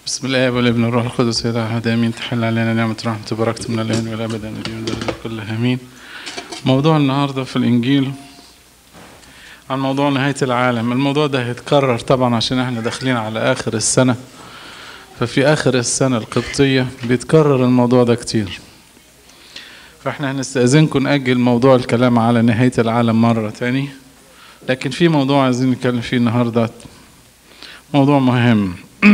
بسم الله والابن والروح القدس الى احد امين تحل علينا نعمه رحمه وبركه من الان والى ابد امين كل امين موضوع النهارده في الانجيل عن موضوع نهايه العالم الموضوع ده هيتكرر طبعا عشان احنا داخلين على اخر السنه ففي اخر السنه القبطيه بيتكرر الموضوع ده كتير فاحنا هنستأذنكم نأجل موضوع الكلام على نهاية العالم مرة تاني لكن في موضوع عايزين نتكلم فيه النهاردة موضوع مهم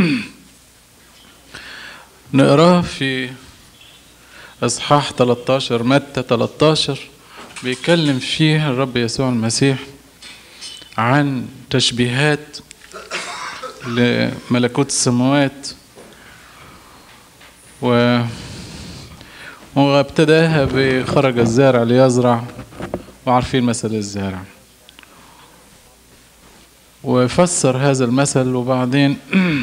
نقراه في اصحاح 13 متى 13 بيتكلم فيه الرب يسوع المسيح عن تشبيهات لملكوت السماوات و وابتداها بخرج الزارع ليزرع وعارفين مثل الزارع وفسر هذا المثل وبعدين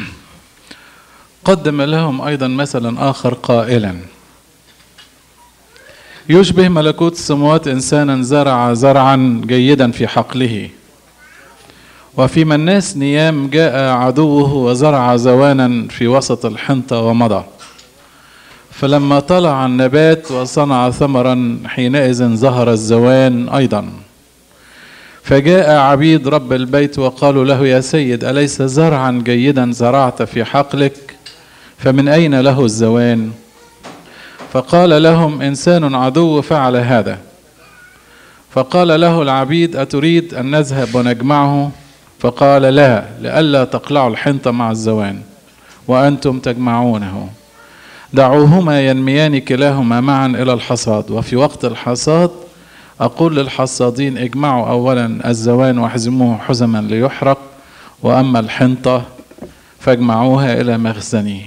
قدم لهم ايضا مثلا اخر قائلا يشبه ملكوت السماوات انسانا زرع زرعا جيدا في حقله وفيما الناس نيام جاء عدوه وزرع زوانا في وسط الحنطه ومضى فلما طلع النبات وصنع ثمرا حينئذ ظهر الزوان ايضا فجاء عبيد رب البيت وقالوا له يا سيد اليس زرعا جيدا زرعت في حقلك فمن اين له الزوان فقال لهم انسان عدو فعل هذا فقال له العبيد اتريد ان نذهب ونجمعه فقال لا لئلا تقلعوا الحنطه مع الزوان وانتم تجمعونه دعوهما ينميان كلاهما معا الى الحصاد وفي وقت الحصاد اقول للحصادين اجمعوا اولا الزوان واحزموه حزما ليحرق واما الحنطه فاجمعوها الى مخزني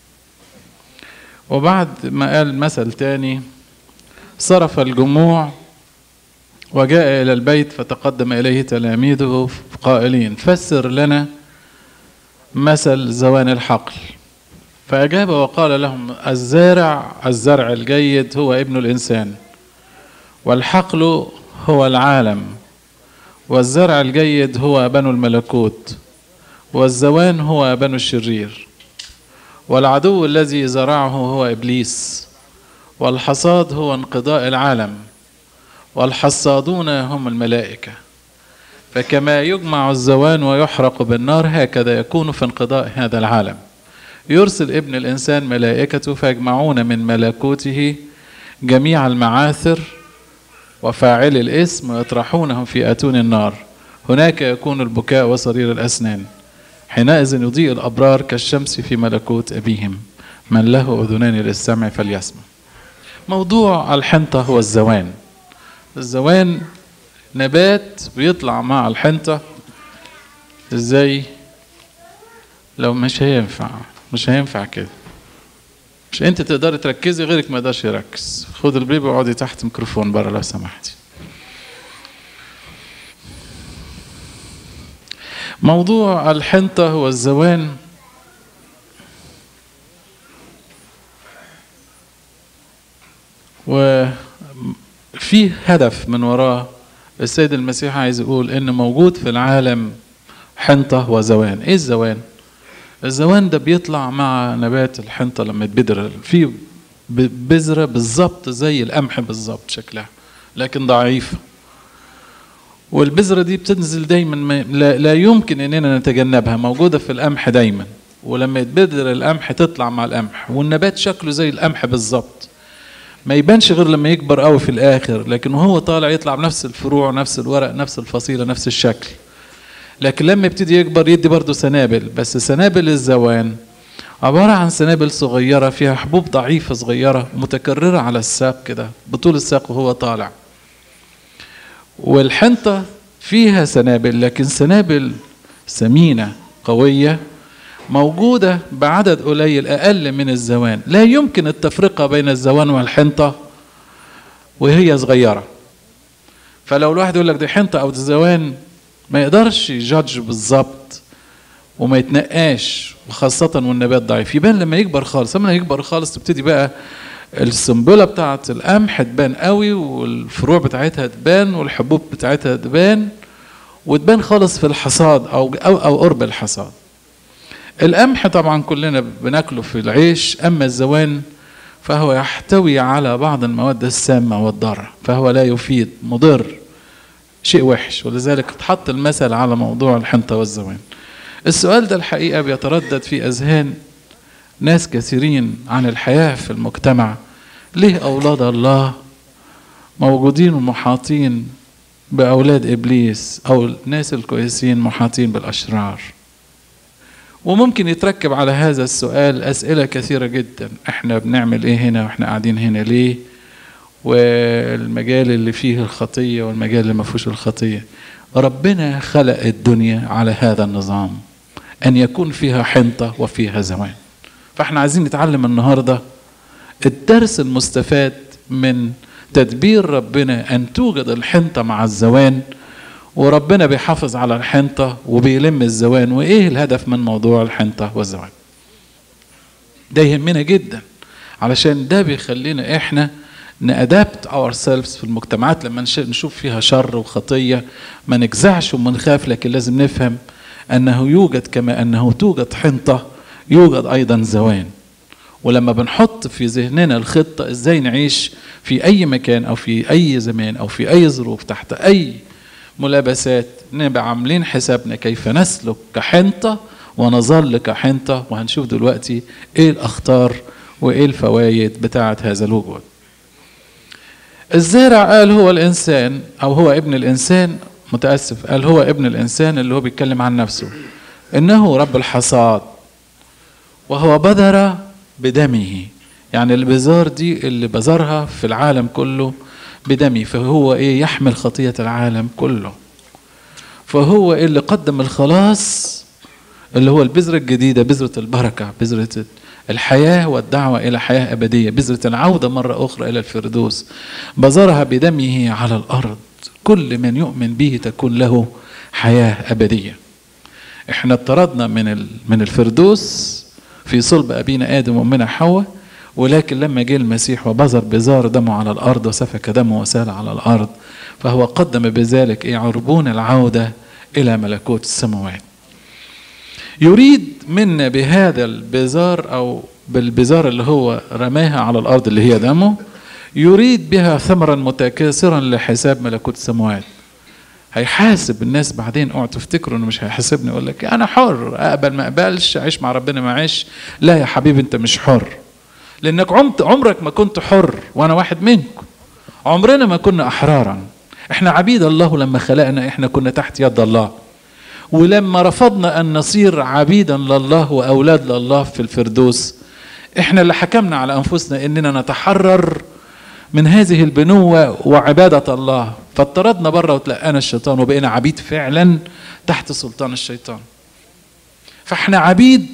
وبعد ما قال مثل تاني صرف الجموع وجاء الى البيت فتقدم اليه تلاميذه قائلين فسر لنا مثل زوان الحقل فأجاب وقال لهم الزارع الزرع الجيد هو ابن الإنسان والحقل هو العالم والزرع الجيد هو بنو الملكوت والزوان هو بنو الشرير والعدو الذي زرعه هو إبليس والحصاد هو انقضاء العالم والحصادون هم الملائكة فكما يجمع الزوان ويحرق بالنار هكذا يكون في انقضاء هذا العالم يرسل ابن الانسان ملائكته فيجمعون من ملكوته جميع المعاثر وفاعل الاسم ويطرحونهم في اتون النار هناك يكون البكاء وصرير الاسنان حينئذ يضيء الابرار كالشمس في ملكوت ابيهم من له اذنان للسمع فليسمع موضوع الحنطه هو الزوان الزوان نبات بيطلع مع الحنطه ازاي لو مش هينفع مش هينفع كده مش انت تقدري تركزي غيرك ما يقدرش يركز خد البيبي واقعدي تحت ميكروفون بره لو سمحتي موضوع الحنطة هو الزوان وفي هدف من وراه السيد المسيح عايز يقول ان موجود في العالم حنطة وزوان ايه الزوان الزوان ده بيطلع مع نبات الحنطة لما يتبذر في بذرة بالظبط زي القمح بالظبط شكلها لكن ضعيفة والبذرة دي بتنزل دايما لا, لا يمكن اننا نتجنبها موجودة في القمح دايما ولما يتبذر القمح تطلع مع القمح والنبات شكله زي القمح بالظبط ما يبانش غير لما يكبر قوي في الاخر لكن وهو طالع يطلع بنفس الفروع نفس الورق نفس الفصيلة نفس الشكل لكن لما يبتدي يكبر يدي برضه سنابل بس سنابل الزوان عبارة عن سنابل صغيرة فيها حبوب ضعيفة صغيرة متكررة على الساق كده بطول الساق وهو طالع والحنطة فيها سنابل لكن سنابل سمينة قوية موجودة بعدد قليل أقل من الزوان لا يمكن التفرقة بين الزوان والحنطة وهي صغيرة فلو الواحد يقول لك دي حنطة أو دي زوان ما يقدرش يجادج بالظبط وما يتنقاش وخاصة والنبات ضعيف يبان لما يكبر خالص لما يكبر خالص تبتدي بقى السنبلة بتاعة القمح تبان قوي والفروع بتاعتها تبان والحبوب بتاعتها تبان وتبان خالص في الحصاد أو أو, أو قرب الحصاد القمح طبعا كلنا بناكله في العيش أما الزوان فهو يحتوي على بعض المواد السامة والضارة فهو لا يفيد مضر شيء وحش ولذلك اتحط المثل على موضوع الحنطة والزوان السؤال ده الحقيقة بيتردد في أذهان ناس كثيرين عن الحياة في المجتمع ليه أولاد الله موجودين ومحاطين بأولاد إبليس أو الناس الكويسين محاطين بالأشرار وممكن يتركب على هذا السؤال أسئلة كثيرة جدا احنا بنعمل ايه هنا واحنا قاعدين هنا ليه والمجال اللي فيه الخطية والمجال اللي ما فيهوش الخطية ربنا خلق الدنيا على هذا النظام أن يكون فيها حنطة وفيها زمان فاحنا عايزين نتعلم النهاردة الدرس المستفاد من تدبير ربنا أن توجد الحنطة مع الزوان وربنا بيحافظ على الحنطة وبيلم الزوان وإيه الهدف من موضوع الحنطة والزوان ده يهمنا جدا علشان ده بيخلينا إحنا نأدابت اور سيلفز في المجتمعات لما نشوف فيها شر وخطية ما نجزعش وما نخاف لكن لازم نفهم أنه يوجد كما أنه توجد حنطة يوجد أيضا زوان ولما بنحط في ذهننا الخطة ازاي نعيش في أي مكان أو في أي زمان أو في أي ظروف تحت أي ملابسات نبقى عاملين حسابنا كيف نسلك كحنطة ونظل كحنطة وهنشوف دلوقتي ايه الأخطار وايه الفوائد بتاعة هذا الوجود الزارع قال هو الإنسان أو هو ابن الإنسان متأسف قال هو ابن الإنسان اللي هو بيتكلم عن نفسه إنه رب الحصاد وهو بذر بدمه يعني البذار دي اللي بذرها في العالم كله بدمه فهو ايه يحمل خطية العالم كله فهو اللي قدم الخلاص اللي هو البذرة الجديدة بذرة البركة بذرة الحياة والدعوة إلى حياة أبدية بذرة العودة مرة أخرى إلى الفردوس بذرها بدمه على الأرض كل من يؤمن به تكون له حياة أبدية احنا اطردنا من من الفردوس في صلب أبينا آدم وأمنا حواء ولكن لما جه المسيح وبذر بزار دمه على الأرض وسفك دمه وسال على الأرض فهو قدم بذلك إيه عربون العودة إلى ملكوت السماوات يريد منا بهذا البزار أو بالبزار اللي هو رماها على الأرض اللي هي دمه يريد بها ثمرا متكاثرا لحساب ملكوت السماوات هيحاسب الناس بعدين اوعوا تفتكروا انه مش هيحاسبني يقول لك انا حر اقبل ما اقبلش اعيش مع ربنا ما اعيش لا يا حبيبي انت مش حر لانك عمت عمرك ما كنت حر وانا واحد منكم عمرنا ما كنا احرارا احنا عبيد الله لما خلقنا احنا كنا تحت يد الله ولما رفضنا ان نصير عبيدا لله واولاد لله في الفردوس احنا اللي حكمنا على انفسنا اننا نتحرر من هذه البنوة وعبادة الله فاطردنا بره وتلقانا الشيطان وبقينا عبيد فعلا تحت سلطان الشيطان فاحنا عبيد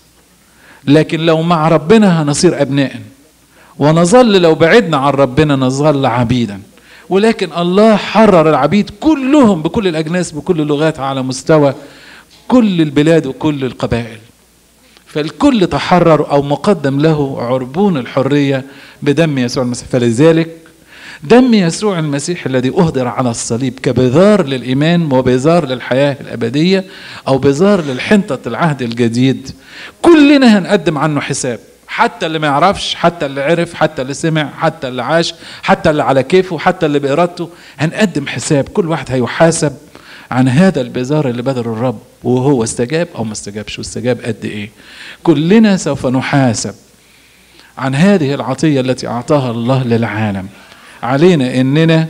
لكن لو مع ربنا هنصير أبناء ونظل لو بعدنا عن ربنا نظل عبيدا ولكن الله حرر العبيد كلهم بكل الأجناس بكل اللغات على مستوى كل البلاد وكل القبائل فالكل تحرر او مقدم له عربون الحريه بدم يسوع المسيح فلذلك دم يسوع المسيح الذي اهدر على الصليب كبذار للايمان وبذار للحياه الابديه او بذار للحنطه العهد الجديد كلنا هنقدم عنه حساب حتى اللي ما يعرفش حتى اللي عرف حتى اللي سمع حتى اللي عاش حتى اللي على كيفه حتى اللي بإرادته هنقدم حساب كل واحد هيحاسب عن هذا البزار اللي بذل الرب وهو استجاب او ما استجابش واستجاب قد ايه كلنا سوف نحاسب عن هذه العطيه التي اعطاها الله للعالم علينا اننا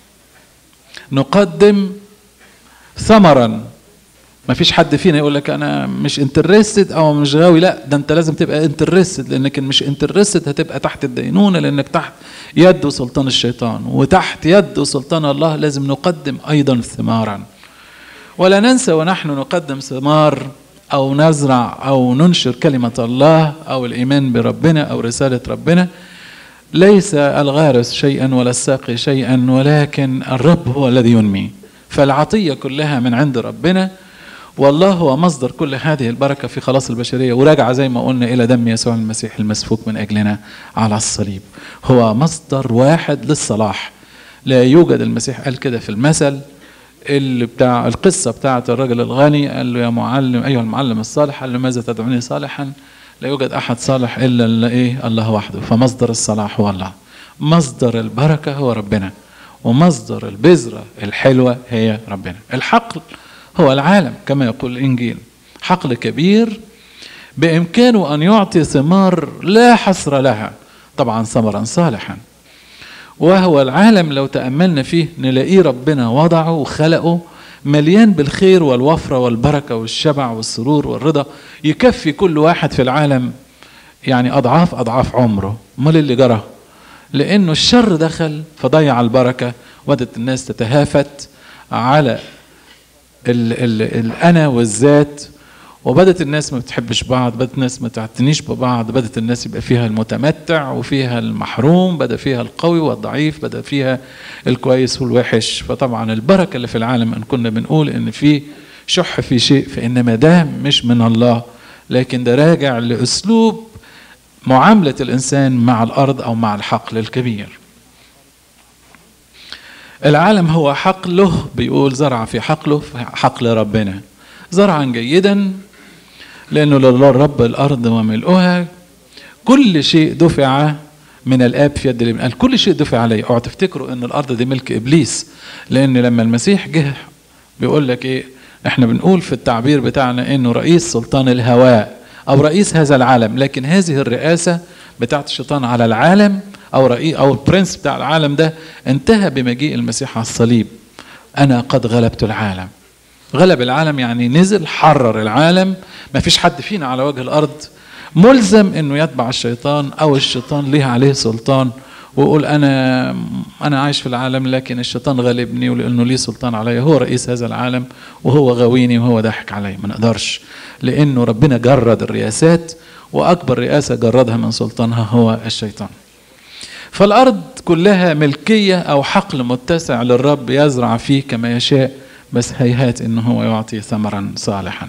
نقدم ثمرا ما فيش حد فينا يقول لك انا مش انترستد او مش غاوي لا ده انت لازم تبقى انترستد لانك مش انترستد هتبقى تحت الدينونه لانك تحت يد وسلطان الشيطان وتحت يد وسلطان الله لازم نقدم ايضا ثمارا ولا ننسى ونحن نقدم ثمار او نزرع او ننشر كلمه الله او الايمان بربنا او رساله ربنا ليس الغارس شيئا ولا الساقي شيئا ولكن الرب هو الذي ينمي فالعطيه كلها من عند ربنا والله هو مصدر كل هذه البركه في خلاص البشريه وراجعه زي ما قلنا الى دم يسوع المسيح المسفوك من اجلنا على الصليب هو مصدر واحد للصلاح لا يوجد المسيح قال كده في المثل اللي بتاع القصة بتاعت الرجل الغني قال له يا معلم أيها المعلم الصالح قال له ماذا تدعوني صالحا لا يوجد أحد صالح إلا إيه الله وحده فمصدر الصلاح هو الله مصدر البركة هو ربنا ومصدر البذرة الحلوة هي ربنا الحقل هو العالم كما يقول الإنجيل حقل كبير بإمكانه أن يعطي ثمار لا حصر لها طبعا ثمرا صالحا وهو العالم لو تأملنا فيه نلاقيه ربنا وضعه وخلقه مليان بالخير والوفرة والبركة والشبع والسرور والرضا يكفي كل واحد في العالم يعني أضعاف أضعاف عمره امال اللي جرى لأنه الشر دخل فضيع البركة وبدت الناس تتهافت على ال ال الأنا والذات وبدت الناس ما بتحبش بعض بدت الناس ما تعتنيش ببعض بدت الناس يبقى فيها المتمتع وفيها المحروم بدا فيها القوي والضعيف بدا فيها الكويس والوحش فطبعا البركه اللي في العالم ان كنا بنقول ان في شح في شيء فانما ده مش من الله لكن ده راجع لاسلوب معامله الانسان مع الارض او مع الحقل الكبير العالم هو حقله بيقول زرع في حقله في حقل ربنا زرعا جيدا لأنه لله رب الأرض وملؤها كل شيء دفع من الآب في يد الابن قال كل شيء دفع عليه اوعوا تفتكروا ان الأرض دي ملك إبليس لأن لما المسيح جه بيقول لك إيه احنا بنقول في التعبير بتاعنا انه رئيس سلطان الهواء او رئيس هذا العالم لكن هذه الرئاسة بتاعت الشيطان على العالم او رئيس او البرنس بتاع العالم ده انتهى بمجيء المسيح على الصليب انا قد غلبت العالم غلب العالم يعني نزل حرر العالم ما فيش حد فينا على وجه الارض ملزم انه يتبع الشيطان او الشيطان ليه عليه سلطان ويقول انا انا عايش في العالم لكن الشيطان غالبني ولانه ليه سلطان عليا هو رئيس هذا العالم وهو غاويني وهو ضاحك عليا ما نقدرش لانه ربنا جرد الرئاسات واكبر رئاسه جردها من سلطانها هو الشيطان فالارض كلها ملكيه او حقل متسع للرب يزرع فيه كما يشاء بس هيهات انه هو يعطي ثمرا صالحا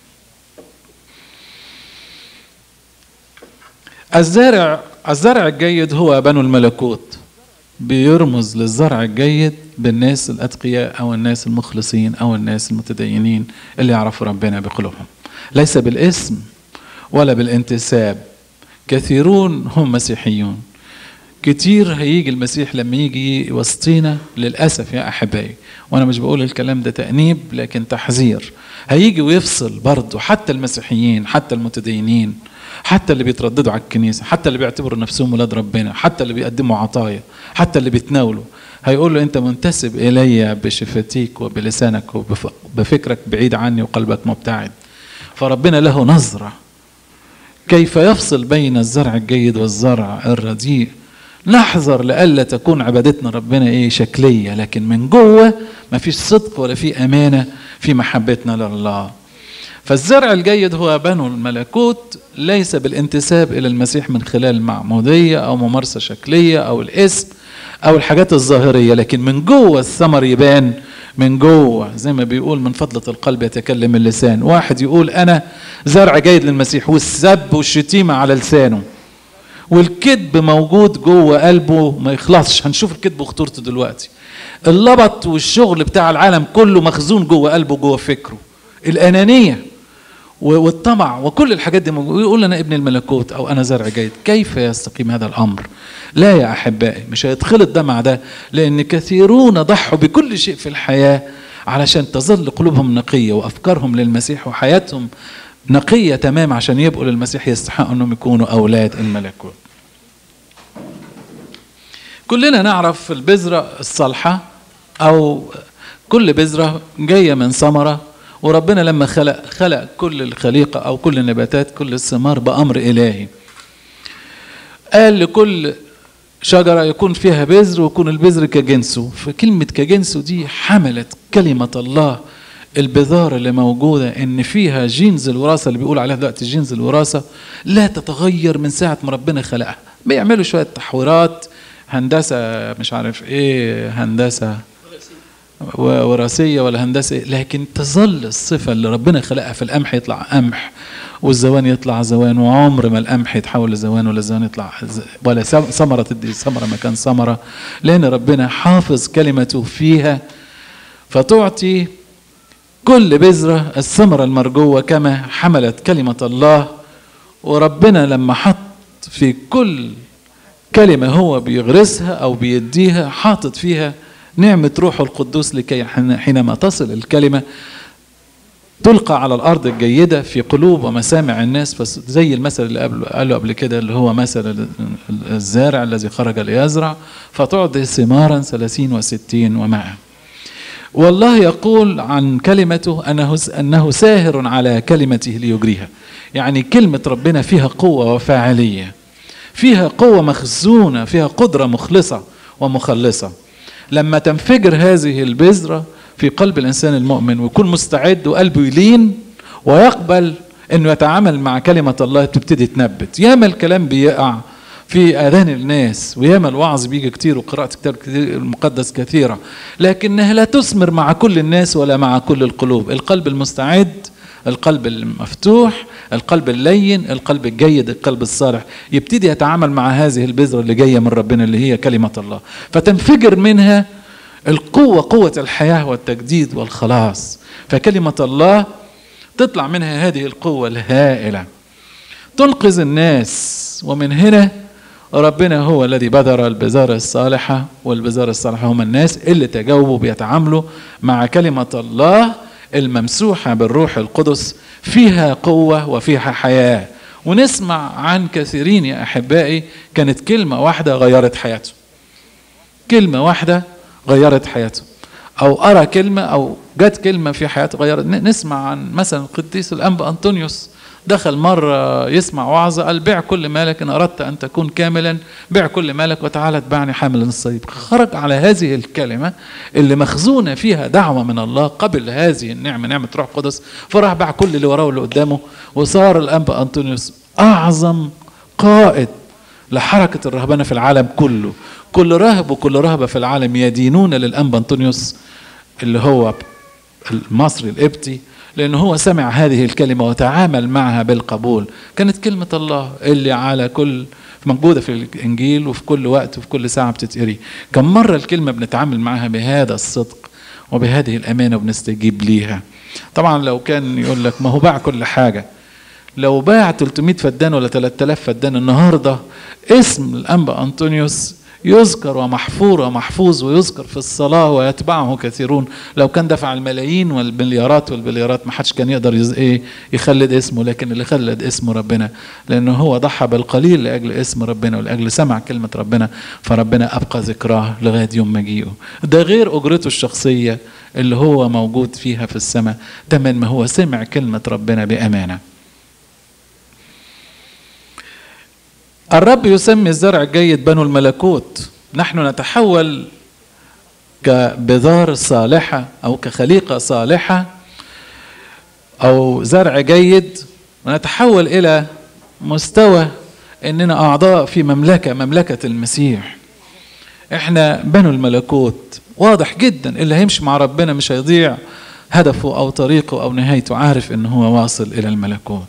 الزارع الزرع الجيد هو بنو الملكوت بيرمز للزرع الجيد بالناس الاتقياء او الناس المخلصين او الناس المتدينين اللي يعرفوا ربنا بقلوبهم ليس بالاسم ولا بالانتساب كثيرون هم مسيحيون كتير هيجي المسيح لما يجي وسطينا للأسف يا أحبائي وأنا مش بقول الكلام ده تأنيب لكن تحذير هيجي ويفصل برضه حتى المسيحيين حتى المتدينين حتى اللي بيترددوا على الكنيسة حتى اللي بيعتبروا نفسهم ولاد ربنا حتى اللي بيقدموا عطايا حتى اللي بيتناولوا هيقول له أنت منتسب إلي بشفتيك وبلسانك وبفكرك بعيد عني وقلبك مبتعد فربنا له نظرة كيف يفصل بين الزرع الجيد والزرع الرديء نحذر لئلا تكون عبادتنا ربنا ايه شكليه لكن من جوه ما فيش صدق ولا في امانه في محبتنا لله فالزرع الجيد هو بنو الملكوت ليس بالانتساب الى المسيح من خلال المعموديه او ممارسه شكليه او الاسم او الحاجات الظاهريه لكن من جوه الثمر يبان من جوه زي ما بيقول من فضلة القلب يتكلم اللسان واحد يقول أنا زرع جيد للمسيح والسب والشتيمة على لسانه والكذب موجود جوه قلبه ما يخلصش هنشوف الكذب وخطورته دلوقتي اللبط والشغل بتاع العالم كله مخزون جوه قلبه جوه فكره الأنانية والطمع وكل الحاجات دي موجودة يقول أنا ابن الملكوت أو أنا زرع جيد كيف يستقيم هذا الأمر لا يا أحبائي مش هيتخلط ده مع ده لأن كثيرون ضحوا بكل شيء في الحياة علشان تظل قلوبهم نقية وأفكارهم للمسيح وحياتهم نقية تمام عشان يبقوا للمسيح يستحقوا أنهم يكونوا أولاد الملكوت كلنا نعرف البذرة الصالحة أو كل بذرة جاية من ثمرة وربنا لما خلق خلق كل الخليقة أو كل النباتات كل الثمار بأمر إلهي قال لكل شجرة يكون فيها بذر ويكون البذر كجنسه فكلمة كجنسه دي حملت كلمة الله البذار اللي موجودة إن فيها جينز الوراثة اللي بيقول عليها دلوقتي جينز الوراثة لا تتغير من ساعة ما ربنا خلقها بيعملوا شوية تحويرات هندسة مش عارف إيه هندسة وراثية ولا هندسة لكن تظل الصفة اللي ربنا خلقها في القمح يطلع قمح والزوان يطلع زوان وعمر ما القمح يتحول لزوان ولا الزوان يطلع ولا ثمرة تدي ثمرة مكان ثمرة لأن ربنا حافظ كلمته فيها فتعطي كل بذرة الثمرة المرجوة كما حملت كلمة الله وربنا لما حط في كل كلمة هو بيغرسها أو بيديها حاطط فيها نعمة روحه القدوس لكي حينما تصل الكلمة تلقى على الأرض الجيدة في قلوب ومسامع الناس زي المثل اللي قبل قاله قبل كده اللي هو مثل الزارع الذي خرج ليزرع فتعطي ثمارا ثلاثين وستين ومائة والله يقول عن كلمته أنه, أنه ساهر على كلمته ليجريها يعني كلمة ربنا فيها قوة وفاعلية فيها قوة مخزونة فيها قدرة مخلصة ومخلصة لما تنفجر هذه البذرة في قلب الإنسان المؤمن ويكون مستعد وقلبه يلين ويقبل أنه يتعامل مع كلمة الله تبتدي تنبت ياما الكلام بيقع في اذان الناس وياما الوعظ بيجي كتير وقراءة كتاب كتير المقدس كثيرة لكنها لا تثمر مع كل الناس ولا مع كل القلوب القلب المستعد القلب المفتوح القلب اللين القلب الجيد القلب الصالح يبتدي يتعامل مع هذه البذرة اللي جاية من ربنا اللي هي كلمة الله فتنفجر منها القوة قوة الحياة والتجديد والخلاص فكلمة الله تطلع منها هذه القوة الهائلة تنقذ الناس ومن هنا ربنا هو الذي بذر البذار الصالحة والبذار الصالحة هم الناس اللي تجاوبوا بيتعاملوا مع كلمة الله الممسوحة بالروح القدس فيها قوة وفيها حياة ونسمع عن كثيرين يا أحبائي كانت كلمة واحدة غيرت حياته كلمة واحدة غيرت حياته أو أرى كلمة أو جت كلمة في حياته غيرت نسمع عن مثلا القديس الأنبا أنطونيوس دخل مرة يسمع وعظة قال بيع كل مالك إن أردت أن تكون كاملا بيع كل مالك وتعالى اتبعني حاملا الصليب خرج على هذه الكلمة اللي مخزونة فيها دعوة من الله قبل هذه النعمة نعمة روح القدس فراح باع كل اللي وراه واللي قدامه وصار الأنبا أنطونيوس أعظم قائد لحركة الرهبنة في العالم كله كل راهب وكل رهبة في العالم يدينون للأنبا أنطونيوس اللي هو المصري القبطي لأن هو سمع هذه الكلمة وتعامل معها بالقبول كانت كلمة الله اللي على كل موجودة في الإنجيل وفي كل وقت وفي كل ساعة بتتقري كم مرة الكلمة بنتعامل معها بهذا الصدق وبهذه الأمانة وبنستجيب ليها طبعا لو كان يقول لك ما هو باع كل حاجة لو باع 300 فدان ولا 3000 فدان النهارده اسم الانبا انطونيوس يذكر ومحفور ومحفوظ ويذكر في الصلاة ويتبعه كثيرون لو كان دفع الملايين والمليارات والبليارات ما حدش كان يقدر يز... ايه يخلد اسمه لكن اللي خلد اسمه ربنا لأنه هو ضحى بالقليل لأجل اسم ربنا ولأجل سمع كلمة ربنا فربنا أبقى ذكراه لغاية يوم مجيئه ده غير أجرته الشخصية اللي هو موجود فيها في السماء تمن ما هو سمع كلمة ربنا بأمانة الرب يسمي الزرع الجيد بنو الملكوت نحن نتحول كبذار صالحة أو كخليقة صالحة أو زرع جيد ونتحول إلى مستوى إننا أعضاء في مملكة مملكة المسيح إحنا بنو الملكوت واضح جدا اللي هيمشي مع ربنا مش هيضيع هدفه أو طريقه أو نهايته عارف إن هو واصل إلى الملكوت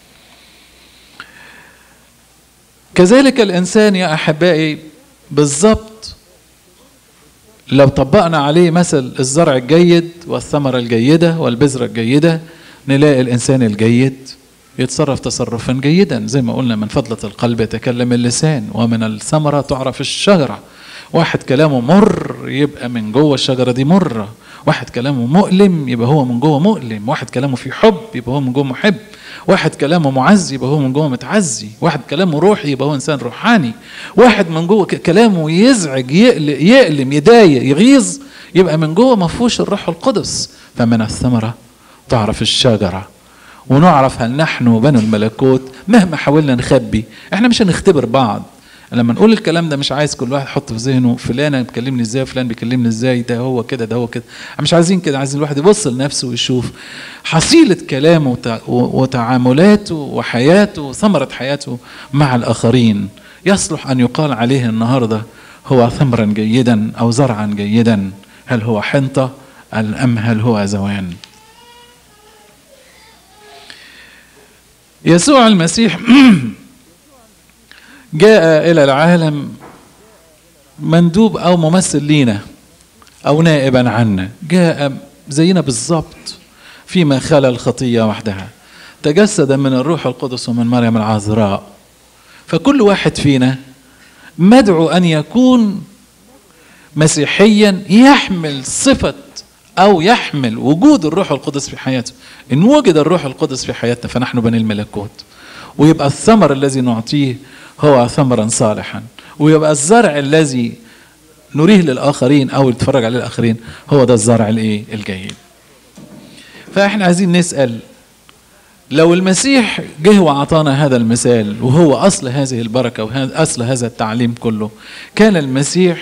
كذلك الانسان يا احبائي بالضبط لو طبقنا عليه مثل الزرع الجيد والثمرة الجيدة والبذرة الجيدة نلاقي الإنسان الجيد يتصرف تصرفا جيدا زي ما قلنا من فضلة القلب يتكلم اللسان ومن الثمرة تعرف الشجرة واحد كلامه مر يبقى من جوه الشجرة دي مرة واحد كلامه مؤلم يبقى هو من جوه مؤلم واحد كلامه في حب يبقى هو من جوه محب واحد كلامه معزي يبقى هو من جوه متعزي واحد كلامه روحي يبقى هو انسان روحاني واحد من جوه كلامه يزعج يألم يضايق يغيظ يبقى من جوه ما فيهوش الروح القدس فمن الثمرة تعرف الشجرة ونعرف هل نحن بنو الملكوت مهما حاولنا نخبي احنا مش هنختبر بعض لما نقول الكلام ده مش عايز كل واحد يحط في ذهنه فلان بيكلمني ازاي فلان بيكلمني ازاي ده هو كده ده هو كده مش عايزين كده عايزين الواحد يبص لنفسه ويشوف حصيلة كلامه وتعاملاته وحياته وثمرة حياته مع الآخرين يصلح أن يقال عليه النهاردة هو ثمرا جيدا أو زرعا جيدا هل هو حنطة أم هل هو زوان يسوع المسيح جاء إلى العالم مندوب أو ممثل لينا أو نائبا عنا جاء زينا بالظبط فيما خلا الخطية وحدها تجسد من الروح القدس ومن مريم العذراء فكل واحد فينا مدعو أن يكون مسيحيا يحمل صفة أو يحمل وجود الروح القدس في حياته إن وجد الروح القدس في حياتنا فنحن بني الملكوت ويبقى الثمر الذي نعطيه هو ثمرا صالحا ويبقى الزرع الذي نريه للآخرين أو نتفرج عليه الآخرين هو ده الزرع الإيه الجيد فإحنا عايزين نسأل لو المسيح جه وأعطانا هذا المثال وهو أصل هذه البركة وأصل هذا التعليم كله كان المسيح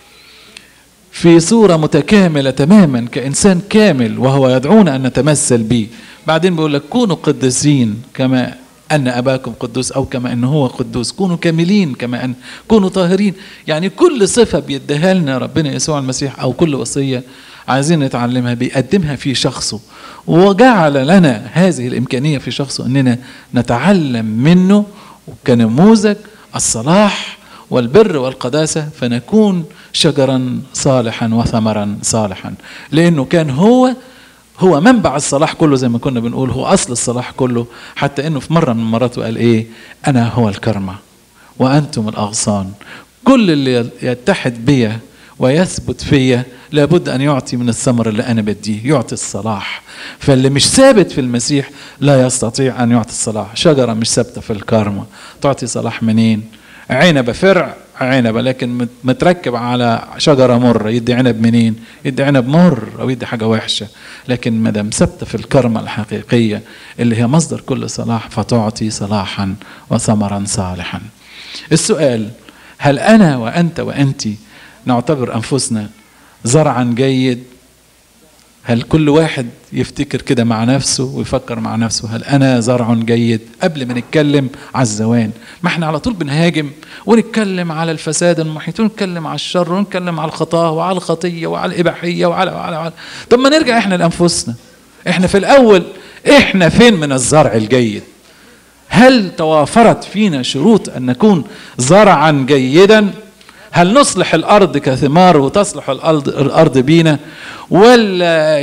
في صورة متكاملة تماما كإنسان كامل وهو يدعونا أن نتمثل به بعدين بيقول لك كونوا قدسين كما أن أباكم قدوس أو كما أنه هو قدوس كونوا كاملين كما أن كونوا طاهرين يعني كل صفة بيديها لنا ربنا يسوع المسيح أو كل وصية عايزين نتعلمها بيقدمها في شخصه وجعل لنا هذه الإمكانية في شخصه أننا نتعلم منه كنموذج الصلاح والبر والقداسة فنكون شجرا صالحا وثمرا صالحا لأنه كان هو هو منبع الصلاح كله زي ما كنا بنقول هو أصل الصلاح كله حتى أنه في مرة من المرات قال إيه أنا هو الكرمة وأنتم الأغصان كل اللي يتحد بيا ويثبت فيا لابد أن يعطي من الثمر اللي أنا بديه يعطي الصلاح فاللي مش ثابت في المسيح لا يستطيع أن يعطي الصلاح شجرة مش ثابتة في الكرمة تعطي صلاح منين عنبة فرع عنبة لكن متركب على شجرة مر يدي عنب منين يدي عنب مر أو يدي حاجة وحشة لكن ما دام ثابتة في الكرمة الحقيقية اللي هي مصدر كل صلاح فتعطي صلاحا وثمرا صالحا السؤال هل أنا وأنت وأنت نعتبر أنفسنا زرعا جيد هل كل واحد يفتكر كده مع نفسه ويفكر مع نفسه هل انا زرع جيد قبل ما نتكلم على الزوان ما احنا على طول بنهاجم ونتكلم على الفساد المحيط ونتكلم على الشر ونتكلم على الخطاه وعلى الخطيه وعلى الاباحيه وعلى وعلى, وعلى. طب ما نرجع احنا لانفسنا احنا في الاول احنا فين من الزرع الجيد هل توافرت فينا شروط ان نكون زرعا جيدا هل نصلح الارض كثمار وتصلح الارض الارض بينا ولا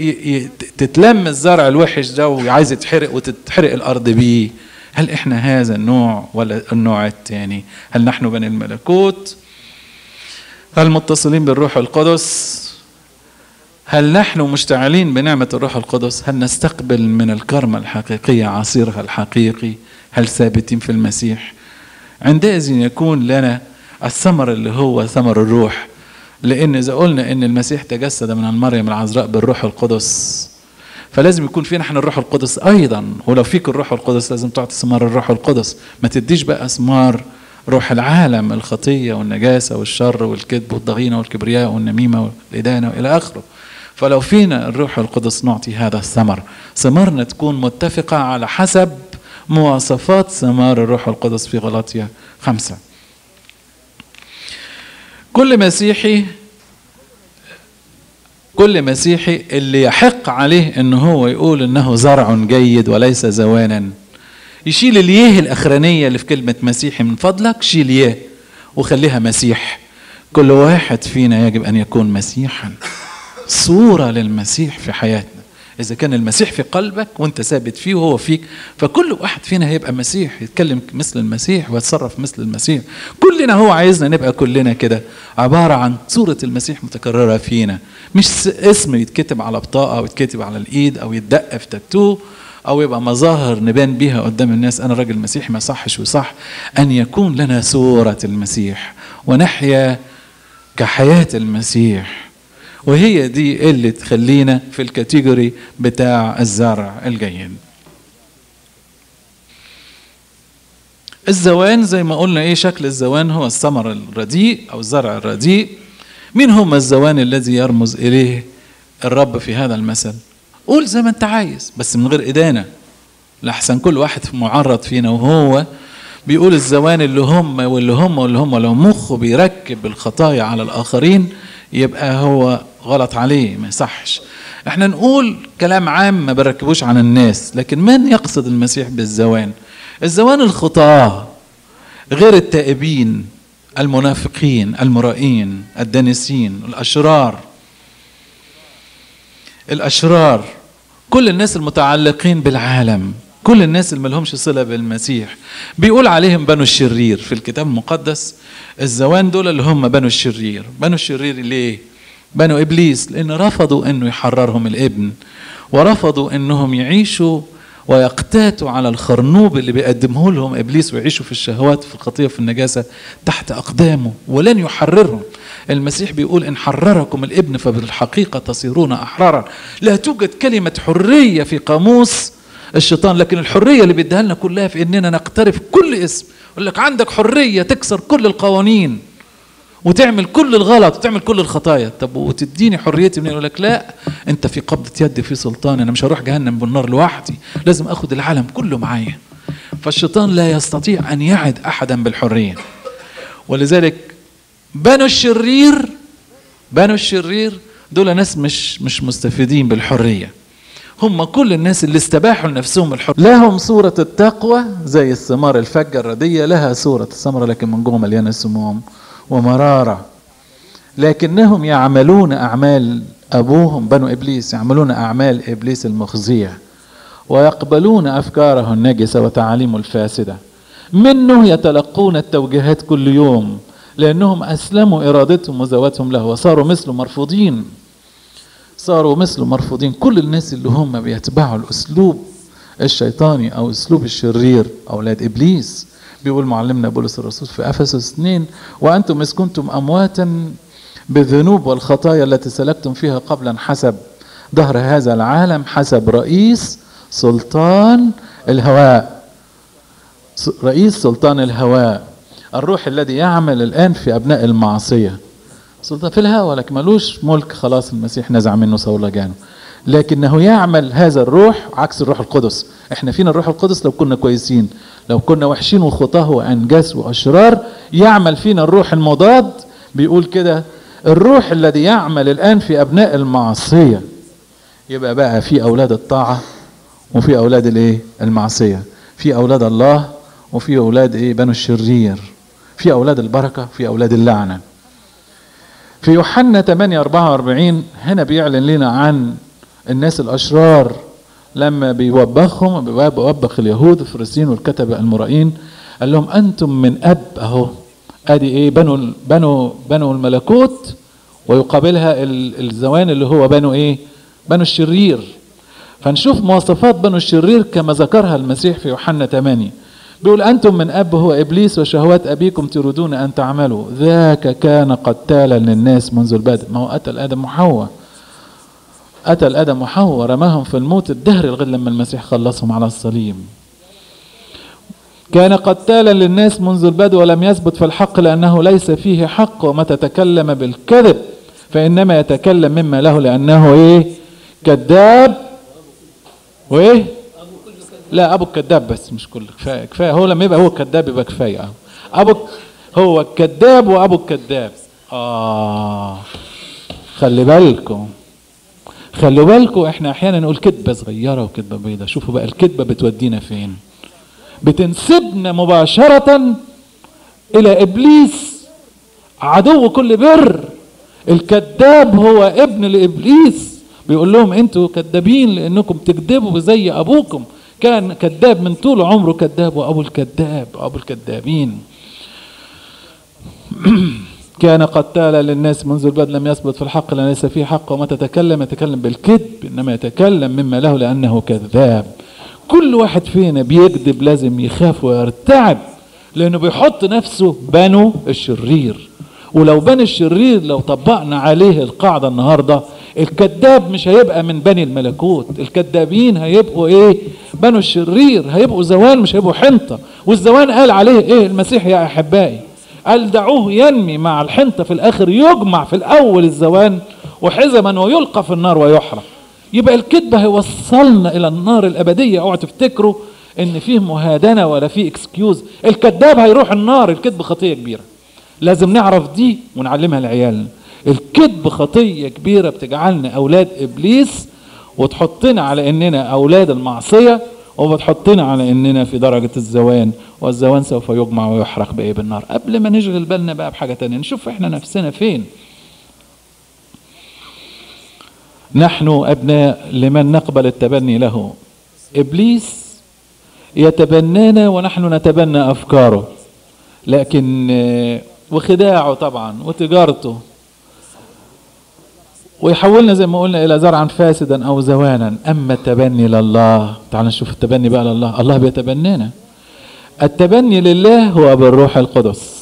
تتلم الزرع الوحش ده وعايز يتحرق وتتحرق الارض بيه هل احنا هذا النوع ولا النوع الثاني هل نحن بني الملكوت هل متصلين بالروح القدس هل نحن مشتعلين بنعمة الروح القدس هل نستقبل من الكرمة الحقيقية عصيرها الحقيقي هل ثابتين في المسيح عندئذ يكون لنا الثمر اللي هو ثمر الروح لان اذا قلنا ان المسيح تجسد من المريم العذراء بالروح القدس فلازم يكون فينا احنا الروح القدس ايضا ولو فيك الروح القدس لازم تعطي ثمار الروح القدس ما تديش بقى ثمار روح العالم الخطيه والنجاسه والشر والكذب والضغينه والكبرياء والنميمه والادانه والى اخره فلو فينا الروح القدس نعطي هذا الثمر ثمارنا تكون متفقه على حسب مواصفات ثمار الروح القدس في غلاطيا خمسه كل مسيحي كل مسيحي اللي يحق عليه ان هو يقول انه زرع جيد وليس زوانا يشيل اليه الاخرانيه اللي في كلمه مسيحي من فضلك شيل يه وخليها مسيح كل واحد فينا يجب ان يكون مسيحا صوره للمسيح في حياتنا إذا كان المسيح في قلبك وأنت ثابت فيه وهو فيك فكل واحد فينا هيبقى مسيح يتكلم مثل المسيح ويتصرف مثل المسيح كلنا هو عايزنا نبقى كلنا كده عبارة عن صورة المسيح متكررة فينا مش اسم يتكتب على بطاقة أو يتكتب على الإيد أو يتدق في تاتو أو يبقى مظاهر نبان بيها قدام الناس أنا راجل مسيحي ما صحش وصح أن يكون لنا صورة المسيح ونحيا كحياة المسيح وهي دي اللي تخلينا في الكاتيجوري بتاع الزرع الجيد الزوان زي ما قلنا ايه شكل الزوان هو الثمر الرديء او الزرع الرديء مين هم الزوان الذي يرمز اليه الرب في هذا المثل قول زي ما انت عايز بس من غير ادانه لحسن كل واحد معرض فينا وهو بيقول الزوان اللي هم واللي هم واللي هم لو مخه بيركب الخطايا على الاخرين يبقى هو غلط عليه ما يصحش احنا نقول كلام عام ما بركبوش عن الناس لكن من يقصد المسيح بالزوان الزوان الخطاة غير التائبين المنافقين المرائين الدانسين الأشرار الاشرار كل الناس المتعلقين بالعالم كل الناس اللي ملهمش صله بالمسيح بيقول عليهم بنو الشرير في الكتاب المقدس الزوان دول اللي هم بنو الشرير بنو الشرير ليه بنو ابليس لان رفضوا انه يحررهم الابن ورفضوا انهم يعيشوا ويقتاتوا على الخرنوب اللي بيقدمه لهم ابليس ويعيشوا في الشهوات في الخطيه في النجاسه تحت اقدامه ولن يحررهم المسيح بيقول ان حرركم الابن فبالحقيقه تصيرون احرارا لا توجد كلمه حريه في قاموس الشيطان لكن الحريه اللي بيديها لنا كلها في اننا نقترف كل اسم يقول لك عندك حريه تكسر كل القوانين وتعمل كل الغلط وتعمل كل الخطايا طب وتديني حريتي منين يقول لك لا انت في قبضه يدي في سلطان انا مش هروح جهنم بالنار لوحدي لازم اخد العالم كله معايا فالشيطان لا يستطيع ان يعد احدا بالحريه ولذلك بنو الشرير بنو الشرير دول ناس مش مش مستفيدين بالحريه هم كل الناس اللي استباحوا لنفسهم الحر لهم صورة التقوى زي الثمار الفجة الردية لها صورة الثمرة لكن من جوه مليانة سموم ومرارة لكنهم يعملون أعمال أبوهم بنو إبليس يعملون أعمال إبليس المخزية ويقبلون أفكاره النجسة وتعاليمه الفاسدة منه يتلقون التوجيهات كل يوم لأنهم أسلموا إرادتهم وزواتهم له وصاروا مثله مرفوضين صاروا مثله مرفوضين كل الناس اللي هم بيتبعوا الأسلوب الشيطاني أو أسلوب الشرير أولاد إبليس بيقول معلمنا بولس الرسول في افسس 2 وانتم اذ كنتم امواتا بالذنوب والخطايا التي سلكتم فيها قبلا حسب ظهر هذا العالم حسب رئيس سلطان الهواء رئيس سلطان الهواء الروح الذي يعمل الان في ابناء المعصيه سلطان في الهواء لكن ملوش ملك خلاص المسيح نزع منه صولجانه لكنه يعمل هذا الروح عكس الروح القدس احنا فينا الروح القدس لو كنا كويسين لو كنا وحشين وخطاه وانجاس واشرار يعمل فينا الروح المضاد بيقول كده الروح الذي يعمل الان في ابناء المعصيه يبقى بقى في اولاد الطاعه وفي اولاد الايه المعصيه في اولاد الله وفي اولاد ايه بنو الشرير في اولاد البركه في اولاد اللعنه في يوحنا 8 44 هنا بيعلن لنا عن الناس الاشرار لما بيوبخهم بيوبخ اليهود الفريسيين والكتبه المرائين قال لهم انتم من اب اهو ادي ايه بنو بنو بنو الملكوت ويقابلها الزوان اللي هو بنو ايه بنو الشرير فنشوف مواصفات بنو الشرير كما ذكرها المسيح في يوحنا 8 بيقول أنتم من أب هو إبليس وشهوات أبيكم تريدون أن تعملوا ذاك كان قتالا للناس منذ البدء ما هو قتل آدم وحواء قتل آدم وحواء ورماهم في الموت الدهري لغاية لما المسيح خلصهم على الصليب كان قتالا للناس منذ البدء ولم يثبت في الحق لأنه ليس فيه حق ومتى تكلم بالكذب فإنما يتكلم مما له لأنه إيه كذاب وإيه لا أبو الكذاب بس مش كل كفاية كفاية هو لما يبقى هو كذاب يبقى كفاية أبو هو الكذاب وأبو الكذاب آه خلي بالكم خلوا بالكم احنا احيانا نقول كذبه صغيره وكذبه بيضاء شوفوا بقى الكذبه بتودينا فين بتنسبنا مباشره الى ابليس عدو كل بر الكذاب هو ابن لابليس بيقول لهم انتوا كذابين لانكم تكذبوا زي ابوكم كان كذاب من طول عمره كذاب وابو الكذاب ابو الكذابين كان قتالا للناس منذ البدء لم يثبت في الحق لان ليس فيه حق وما تتكلم يتكلم بالكذب انما يتكلم مما له لانه كذاب كل واحد فينا بيكذب لازم يخاف ويرتعب لانه بيحط نفسه بنو الشرير ولو بني الشرير لو طبقنا عليه القاعدة النهاردة الكذاب مش هيبقى من بني الملكوت الكذابين هيبقوا ايه بنو الشرير هيبقوا زوان مش هيبقوا حنطة والزوان قال عليه ايه المسيح يا احبائي قال دعوه ينمي مع الحنطة في الآخر يجمع في الأول الزوان وحزما ويلقى في النار ويحرق يبقى الكذب هيوصلنا إلى النار الأبدية اوعوا تفتكروا إن فيه مهادنة ولا فيه اكسكيوز الكذاب هيروح النار الكذب خطية كبيرة لازم نعرف دي ونعلمها لعيالنا الكذب خطية كبيرة بتجعلنا أولاد إبليس وتحطنا على إننا أولاد المعصية وبتحطنا على اننا في درجة الزوان والزوان سوف يجمع ويحرق بايه بالنار قبل ما نشغل بالنا بقى بحاجة تانية نشوف احنا نفسنا فين نحن ابناء لمن نقبل التبني له ابليس يتبنانا ونحن نتبنى افكاره لكن وخداعه طبعا وتجارته ويحولنا زي ما قلنا الى زرعا فاسدا او زوانا اما التبني لله تعال نشوف التبني بقى لله الله بيتبنانا التبني لله هو بالروح القدس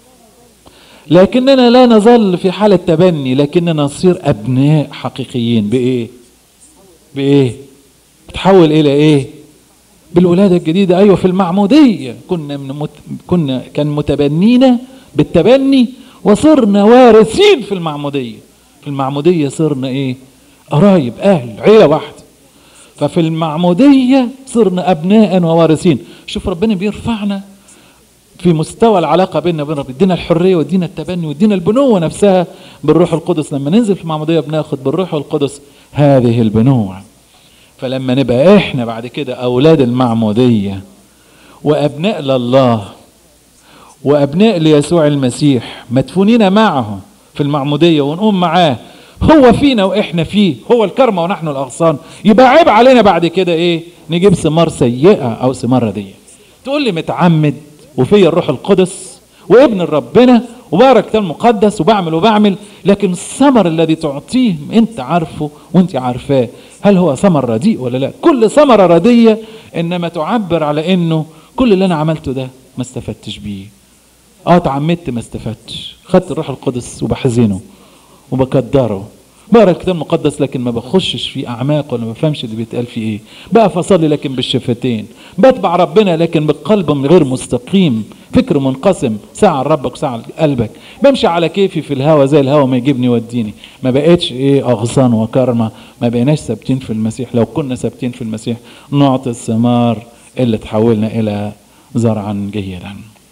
لكننا لا نظل في حالة تبني لكننا نصير أبناء حقيقيين بإيه؟ بإيه؟ بتحول إلى إيه؟ بالولادة الجديدة أيوة في المعمودية كنا من مت... كنا كان متبنينا بالتبني وصرنا وارثين في المعمودية في المعمودية صرنا إيه؟ قرايب أهل عيلة واحدة ففي المعمودية صرنا أبناء ووارثين شوف ربنا بيرفعنا في مستوى العلاقة بيننا وبين ربنا ادينا الحرية وادينا التبني وادينا البنوة نفسها بالروح القدس لما ننزل في المعمودية بناخد بالروح القدس هذه البنوة فلما نبقى احنا بعد كده اولاد المعمودية وابناء لله وابناء ليسوع المسيح مدفونين معه في المعمودية ونقوم معاه هو فينا واحنا فيه هو الكرمة ونحن الاغصان يبقى عيب علينا بعد كده ايه نجيب ثمار سيئة او ثمار رديئة تقول لي متعمد وفي الروح القدس وابن ربنا وبارك المقدس وبعمل وبعمل لكن الثمر الذي تعطيه انت عارفه وانت عارفاه هل هو ثمر رديء ولا لا كل ثمرة ردية انما تعبر على انه كل اللي انا عملته ده ما استفدتش بيه اه اتعمدت ما استفدتش خدت الروح القدس وبحزنه وبكدره بقرا الكتاب المقدس لكن ما بخشش في اعماق ولا ما بفهمش اللي بيتقال فيه ايه بقى فصلي لكن بالشفتين بتبع ربنا لكن بقلب غير مستقيم فكر منقسم ساعة لربك وساعة لقلبك بمشي على كيفي في الهوا زي الهوا ما يجيبني يوديني ما بقتش ايه اغصان وكرمة ما بقيناش ثابتين في المسيح لو كنا ثابتين في المسيح نعطي الثمار اللي تحولنا الى زرعا جيدا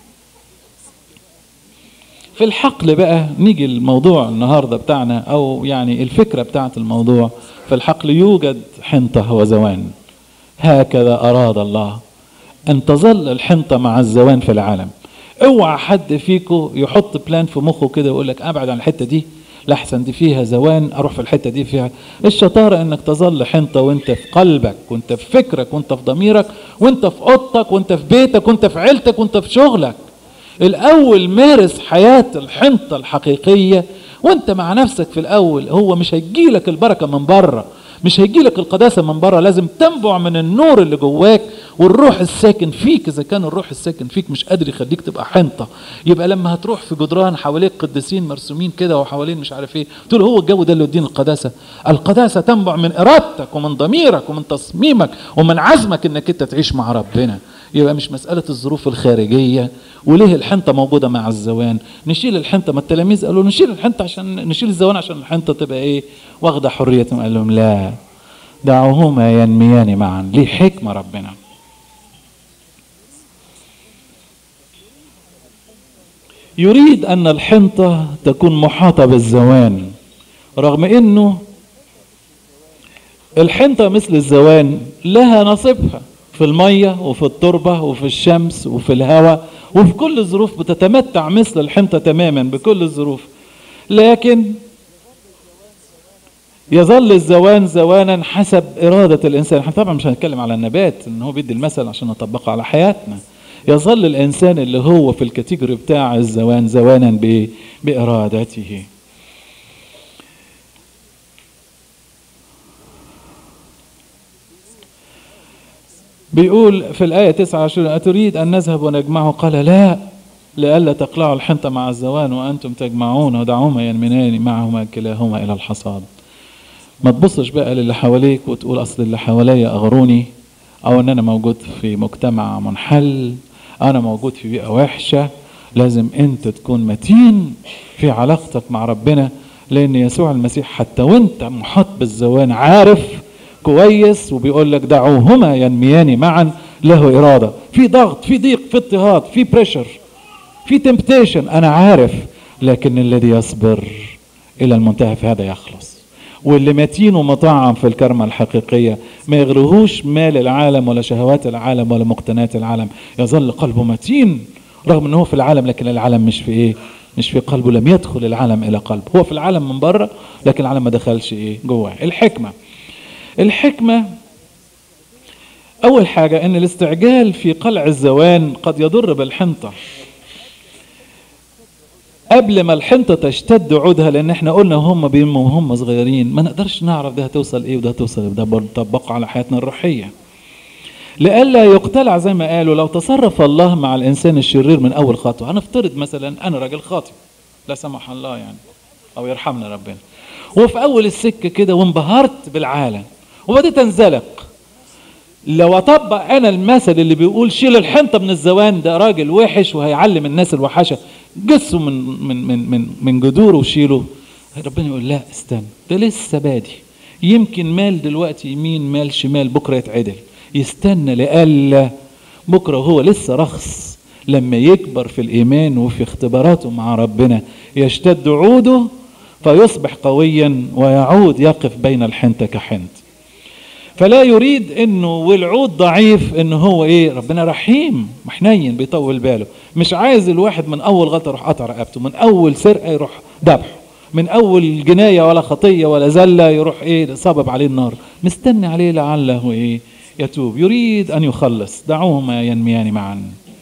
في الحقل بقى نيجي الموضوع النهاردة بتاعنا أو يعني الفكرة بتاعت الموضوع في الحقل يوجد حنطة وزوان هكذا أراد الله أن تظل الحنطة مع الزوان في العالم اوعى حد فيكم يحط بلان في مخه كده ويقول لك ابعد عن الحته دي لحسن دي فيها زوان اروح في الحته دي فيها الشطاره انك تظل حنطه وانت في قلبك وانت في فكرك وانت في ضميرك وانت في اوضتك وانت في بيتك وانت في عيلتك وانت في شغلك الاول مارس حياه الحنطه الحقيقيه وانت مع نفسك في الاول هو مش هيجيلك البركه من بره مش هيجيلك القداسه من بره لازم تنبع من النور اللي جواك والروح الساكن فيك اذا كان الروح الساكن فيك مش قادر يخليك تبقى حنطه يبقى لما هتروح في جدران حواليك قديسين مرسومين كده وحوالين مش عارف ايه تقول هو الجو ده اللي يديني القداسه القداسه تنبع من ارادتك ومن ضميرك ومن تصميمك ومن عزمك انك انت تعيش مع ربنا يبقى مش مسألة الظروف الخارجية وليه الحنطة موجودة مع الزوان نشيل الحنطة ما التلاميذ قالوا نشيل الحنطة عشان نشيل الزوان عشان الحنطة تبقى ايه واخدة حريتهم قال لهم لا دعوهما ينميان معا ليه حكمة ربنا يريد أن الحنطة تكون محاطة بالزوان رغم أنه الحنطة مثل الزوان لها نصيبها في المية وفي التربة وفي الشمس وفي الهواء وفي كل الظروف بتتمتع مثل الحنطة تماما بكل الظروف لكن يظل الزوان زوانا حسب إرادة الإنسان احنا طبعا مش هنتكلم على النبات ان هو بيدي المثل عشان نطبقه على حياتنا يظل الإنسان اللي هو في الكاتيجوري بتاع الزوان زوانا بإيه؟ بإرادته بيقول في الآية 29 أتريد أن نذهب ونجمعه قال لا لئلا تقلعوا الحنطة مع الزوان وأنتم تجمعون ودعوهما ينمنان معهما كلاهما إلى الحصاد ما تبصش بقى للي حواليك وتقول أصل اللي حواليا أغروني أو أن أنا موجود في مجتمع منحل أنا موجود في بيئة وحشة لازم أنت تكون متين في علاقتك مع ربنا لأن يسوع المسيح حتى وأنت محاط بالزوان عارف كويس وبيقول لك دعوهما ينميان معا له إرادة في ضغط في ضيق في اضطهاد في بريشر في تمبتيشن أنا عارف لكن الذي يصبر إلى المنتهى في هذا يخلص واللي متين ومطعم في الكرمة الحقيقية ما يغرهوش مال العالم ولا شهوات العالم ولا مقتنيات العالم يظل قلبه متين رغم انه هو في العالم لكن العالم مش في ايه مش في قلبه لم يدخل العالم الى قلبه هو في العالم من بره لكن العالم ما دخلش ايه جواه الحكمه الحكمه اول حاجه ان الاستعجال في قلع الزوان قد يضر بالحنطه قبل ما الحنطة تشتد عودها لأن احنا قلنا هم بيموا وهم صغيرين ما نقدرش نعرف ده هتوصل ايه وده هتوصل إيه وده بنطبقه على حياتنا الروحية لئلا يقتلع زي ما قالوا لو تصرف الله مع الإنسان الشرير من أول خطوة هنفترض مثلا أنا راجل خاطئ لا سمح الله يعني أو يرحمنا ربنا وفي أول السكة كده وانبهرت بالعالم وبديت أنزلق لو اطبق انا المثل اللي بيقول شيل الحنطه من الزوان ده راجل وحش وهيعلم الناس الوحشه قصوا من من من من من جذوره وشيله ربنا يقول لا استنى ده لسه بادي يمكن مال دلوقتي يمين مال شمال بكره يتعدل يستنى لألا بكره هو لسه رخص لما يكبر في الايمان وفي اختباراته مع ربنا يشتد عوده فيصبح قويا ويعود يقف بين الحنطه كحنط فلا يريد انه والعود ضعيف انه هو ايه ربنا رحيم محنين بيطول باله مش عايز الواحد من اول غلطه يروح قطع رقبته من اول سرقه يروح ذبحه من اول جنايه ولا خطيه ولا زله يروح ايه صابب عليه النار مستني عليه لعله ايه يتوب يريد ان يخلص دعوهما ينميان معا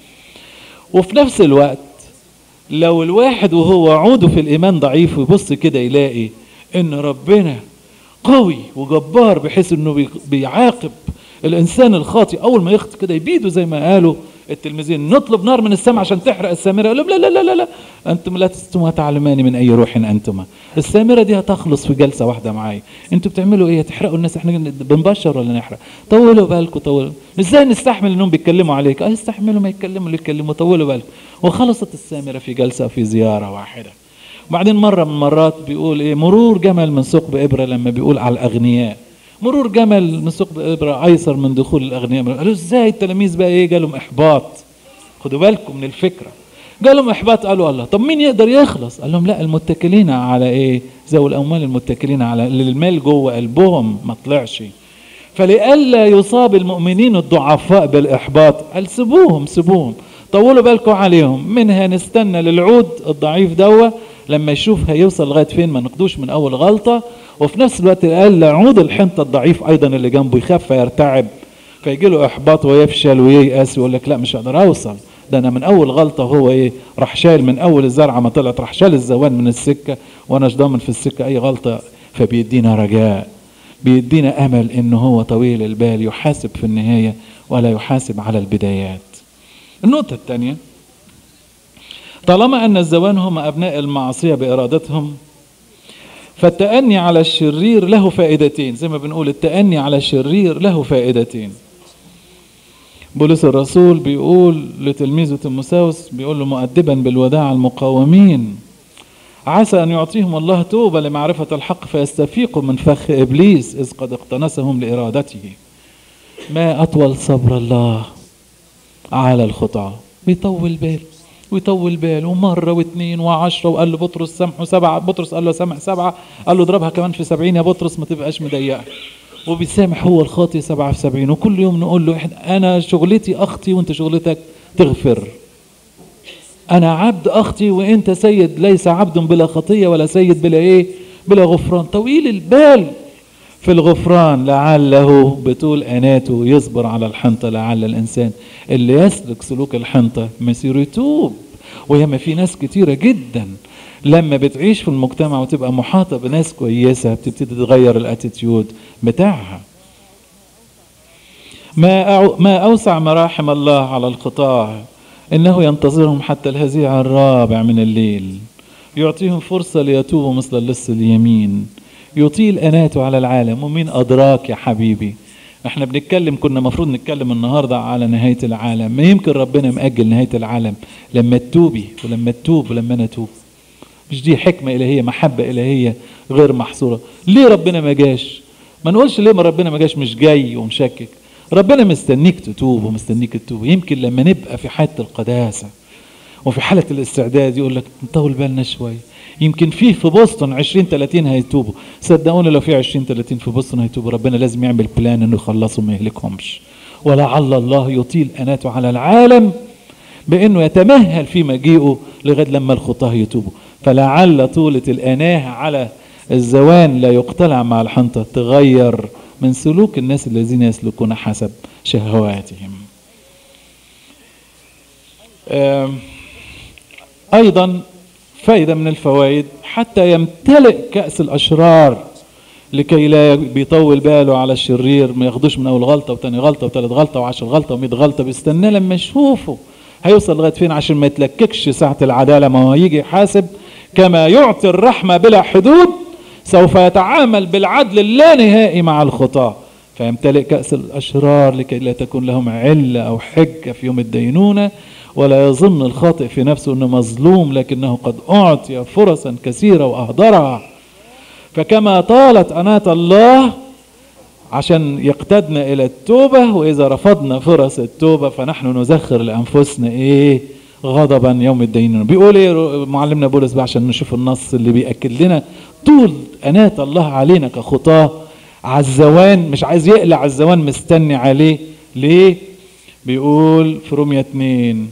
وفي نفس الوقت لو الواحد وهو عوده في الايمان ضعيف ويبص كده يلاقي ان ربنا قوي وجبار بحيث انه بيعاقب الانسان الخاطئ اول ما يخطئ كده يبيده زي ما قالوا التلميذين نطلب نار من السماء عشان تحرق السامره قال لهم لا لا لا لا لا انتم لا تستموا تعلمان من اي روح انتما السامره دي هتخلص في جلسه واحده معايا انتوا بتعملوا ايه تحرقوا الناس احنا بنبشر ولا نحرق طولوا بالكم طولوا ازاي نستحمل انهم بيتكلموا عليك اه يستحملوا ما يتكلموا اللي يتكلموا طولوا بالكم وخلصت السامره في جلسه في زياره واحده وبعدين مرة من مرات بيقول ايه مرور جمل من ثقب إبرة لما بيقول على الأغنياء مرور جمل من ثقب إبرة أيسر من دخول الأغنياء قالوا ازاي التلاميذ بقى ايه جالهم إحباط خدوا بالكم من الفكرة جالهم إحباط قالوا الله طب مين يقدر يخلص قال لهم لا المتكلين على ايه ذوي الأموال المتكلين على اللي المال جوه قلبهم ما طلعش فلئلا يصاب المؤمنين الضعفاء بالإحباط قال سيبوهم سيبوهم طولوا بالكم عليهم منها نستنى للعود الضعيف دوه لما يشوف هيوصل لغايه فين ما نقدوش من اول غلطه وفي نفس الوقت قال عود الحنطه الضعيف ايضا اللي جنبه يخاف فيرتعب فيجي له احباط ويفشل وييأس ويقول لك لا مش هقدر اوصل ده انا من اول غلطه هو ايه راح شايل من اول الزرعه ما طلعت راح شال الزوان من السكه وانا مش ضامن في السكه اي غلطه فبيدينا رجاء بيدينا امل ان هو طويل البال يحاسب في النهايه ولا يحاسب على البدايات النقطه الثانيه طالما أن الزوان هم أبناء المعصية بإرادتهم فالتأني على الشرير له فائدتين زي ما بنقول التأني على الشرير له فائدتين بولس الرسول بيقول لتلميذه تيموساوس بيقول له مؤدبا بالوداع المقاومين عسى أن يعطيهم الله توبة لمعرفة الحق فيستفيقوا من فخ إبليس إذ قد اقتنسهم لإرادته ما أطول صبر الله على الخطأ بيطول باله ويطول باله ومرة واثنين وعشرة وقال له بطرس سامحه سبعة بطرس قال له سامح سبعة قال له اضربها كمان في سبعين يا بطرس ما تبقاش مضيقة وبيسامح هو الخاطي سبعة في سبعين وكل يوم نقول له أنا شغلتي أختي وأنت شغلتك تغفر أنا عبد أختي وأنت سيد ليس عبد بلا خطية ولا سيد بلا إيه بلا غفران طويل البال في الغفران لعله بطول أناته يصبر على الحنطة لعل الإنسان اللي يسلك سلوك الحنطة مسيره يتوب وياما في ناس كتيرة جدا لما بتعيش في المجتمع وتبقى محاطة بناس كويسة بتبتدي تغير الاتيتيود بتاعها ما أو ما أوسع مراحم الله على القطاع إنه ينتظرهم حتى الهزيع الرابع من الليل يعطيهم فرصة ليتوبوا مثل اللص اليمين يطيل أناته على العالم ومين أدراك يا حبيبي احنا بنتكلم كنا مفروض نتكلم النهاردة على نهاية العالم ما يمكن ربنا مأجل نهاية العالم لما تتوبي ولما تتوب ولما أنا أتوب مش دي حكمة إلهية محبة إلهية غير محصورة ليه ربنا ما جاش ما نقولش ليه ما ربنا ما جاش مش جاي ومشكك ربنا مستنيك تتوب ومستنيك تتوب يمكن لما نبقى في حالة القداسة وفي حالة الاستعداد يقول لك نطول بالنا شوية يمكن فيه في بوسطن 20 30 هيتوبوا صدقوني لو في 20 30 في بوسطن هيتوبوا ربنا لازم يعمل بلان انه يخلصهم ما يهلكهمش ولعل الله يطيل اناته على العالم بانه يتمهل في مجيئه لغايه لما الخطاه يتوبوا فلعل طولة الاناه على الزوان لا يقتلع مع الحنطة تغير من سلوك الناس الذين يسلكون حسب شهواتهم ايضا فائدة من الفوائد حتى يمتلئ كأس الأشرار لكي لا بيطول باله على الشرير ما ياخدوش من أول غلطة وتاني غلطة وتالت غلطة وعشر غلطة ومئة غلطة بيستناه لما يشوفه هيوصل لغاية فين عشان ما يتلككش ساعة العدالة ما هو يجي يحاسب كما يعطي الرحمة بلا حدود سوف يتعامل بالعدل اللانهائي مع الخطاة فيمتلئ كأس الأشرار لكي لا تكون لهم علة أو حجة في يوم الدينونة ولا يظن الخاطئ في نفسه أنه مظلوم لكنه قد أعطي فرصا كثيرة وأهدرها فكما طالت أناة الله عشان يقتدنا إلى التوبة وإذا رفضنا فرص التوبة فنحن نزخر لأنفسنا إيه غضبا يوم الدينون بيقول ايه معلمنا بولس بقى عشان نشوف النص اللي بيأكد لنا طول أناة الله علينا كخطاه عزوان مش عايز يقلع عزوان مستني عليه ليه بيقول في رومية اتنين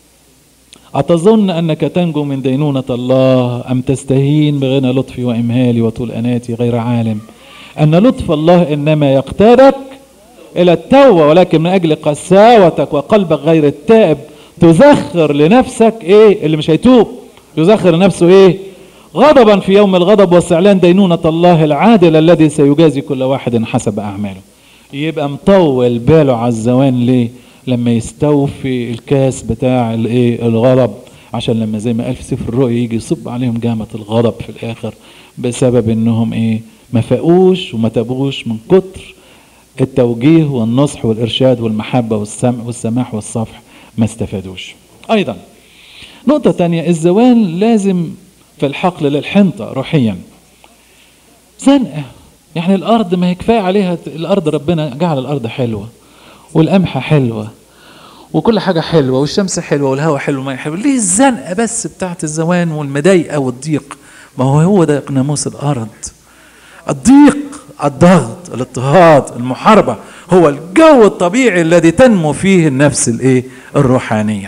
أتظن أنك تنجو من دينونة الله أم تستهين بغنى لطفي وإمهالي وطول أناتي غير عالم أن لطف الله إنما يقتادك إلى التوبة ولكن من أجل قساوتك وقلبك غير التائب تزخر لنفسك إيه اللي مش هيتوب يزخر لنفسه إيه غضبا في يوم الغضب واستعلان دينونة الله العادل الذي سيجازي كل واحد حسب أعماله يبقى مطول باله على الزوان ليه لما يستوفي الكاس بتاع الايه الغضب عشان لما زي ما قال في سفر الرؤيا يجي يصب عليهم جامة الغضب في الاخر بسبب انهم ايه ما فاقوش وما تابوش من كتر التوجيه والنصح والارشاد والمحبة والسمع والسماح والصفح ما استفادوش ايضا نقطة تانية الزوال لازم في الحقل للحنطة روحيا زنقة يعني الارض ما هي كفاية عليها الارض ربنا جعل الارض حلوة والقمحة حلوة وكل حاجة حلوة والشمس حلوة والهواء حلو والمية حلوة ليه الزنقة بس بتاعت الزوان والمضايقة والضيق ما هو هو ده ناموس الأرض الضيق الضغط الاضطهاد المحاربة هو الجو الطبيعي الذي تنمو فيه النفس الايه الروحانية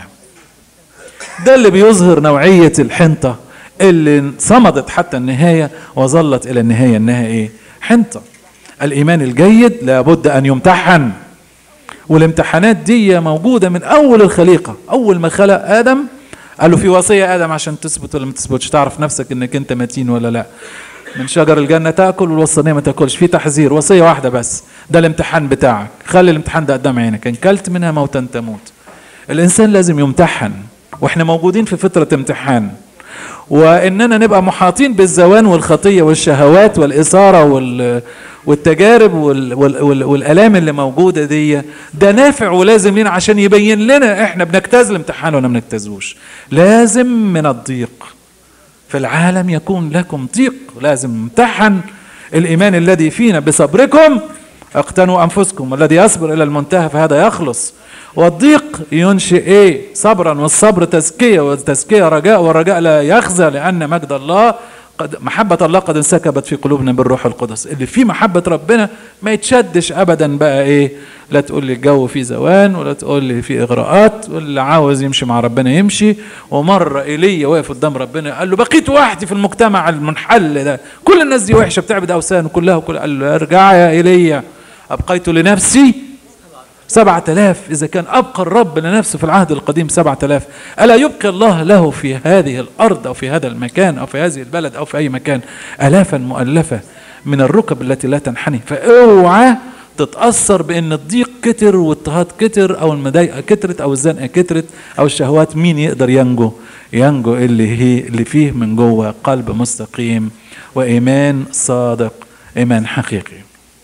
ده اللي بيظهر نوعية الحنطة اللي صمدت حتى النهاية وظلت إلى النهاية إنها إيه حنطة الإيمان الجيد لابد أن يمتحن والامتحانات دي موجودة من أول الخليقة أول ما خلق آدم قال له في وصية آدم عشان تثبت ولا ما تثبتش تعرف نفسك إنك أنت متين ولا لا من شجر الجنة تاكل والوصية ما تاكلش في تحذير وصية واحدة بس ده الامتحان بتاعك خلي الامتحان ده قدام عينك إن كلت منها موتا تموت الإنسان لازم يمتحن وإحنا موجودين في فترة امتحان واننا نبقى محاطين بالزوان والخطيه والشهوات والاثاره وال والتجارب وال وال وال والالام اللي موجوده دي ده نافع ولازم لنا عشان يبين لنا احنا بنجتاز الامتحان ولا ما بنجتازوش لازم من الضيق في العالم يكون لكم ضيق لازم امتحن الايمان الذي فينا بصبركم اقتنوا انفسكم والذي يصبر الى المنتهى فهذا يخلص والضيق ينشئ ايه صبرا والصبر تزكيه والتزكيه رجاء والرجاء لا يخزى لان مجد الله قد محبة الله قد انسكبت في قلوبنا بالروح القدس اللي فيه محبة ربنا ما يتشدش ابدا بقى ايه لا تقول لي الجو فيه زوان ولا تقول لي فيه اغراءات واللي عاوز يمشي مع ربنا يمشي ومرة ايليا واقف قدام ربنا قال له بقيت وحدي في المجتمع المنحل ده كل الناس دي وحشة بتعبد اوثان وكلها وكل قال له ارجع يا ايليا ابقيت لنفسي سبعة آلاف إذا كان أبقى الرب لنفسه في العهد القديم سبعة آلاف ألا يبقي الله له في هذه الأرض أو في هذا المكان أو في هذه البلد أو في أي مكان آلافا مؤلفة من الركب التي لا تنحني فاوعى تتأثر بأن الضيق كتر واضطهاد كتر أو المضايقة كترت أو الزنقة كترت أو الشهوات مين يقدر ينجو ينجو اللي هي اللي فيه من جوه قلب مستقيم وإيمان صادق إيمان حقيقي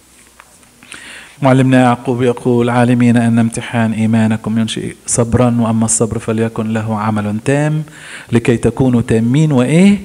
معلمنا يعقوب يقول عالمين أن امتحان إيمانكم ينشئ صبرا وأما الصبر فليكن له عمل تام لكي تكونوا تامين وإيه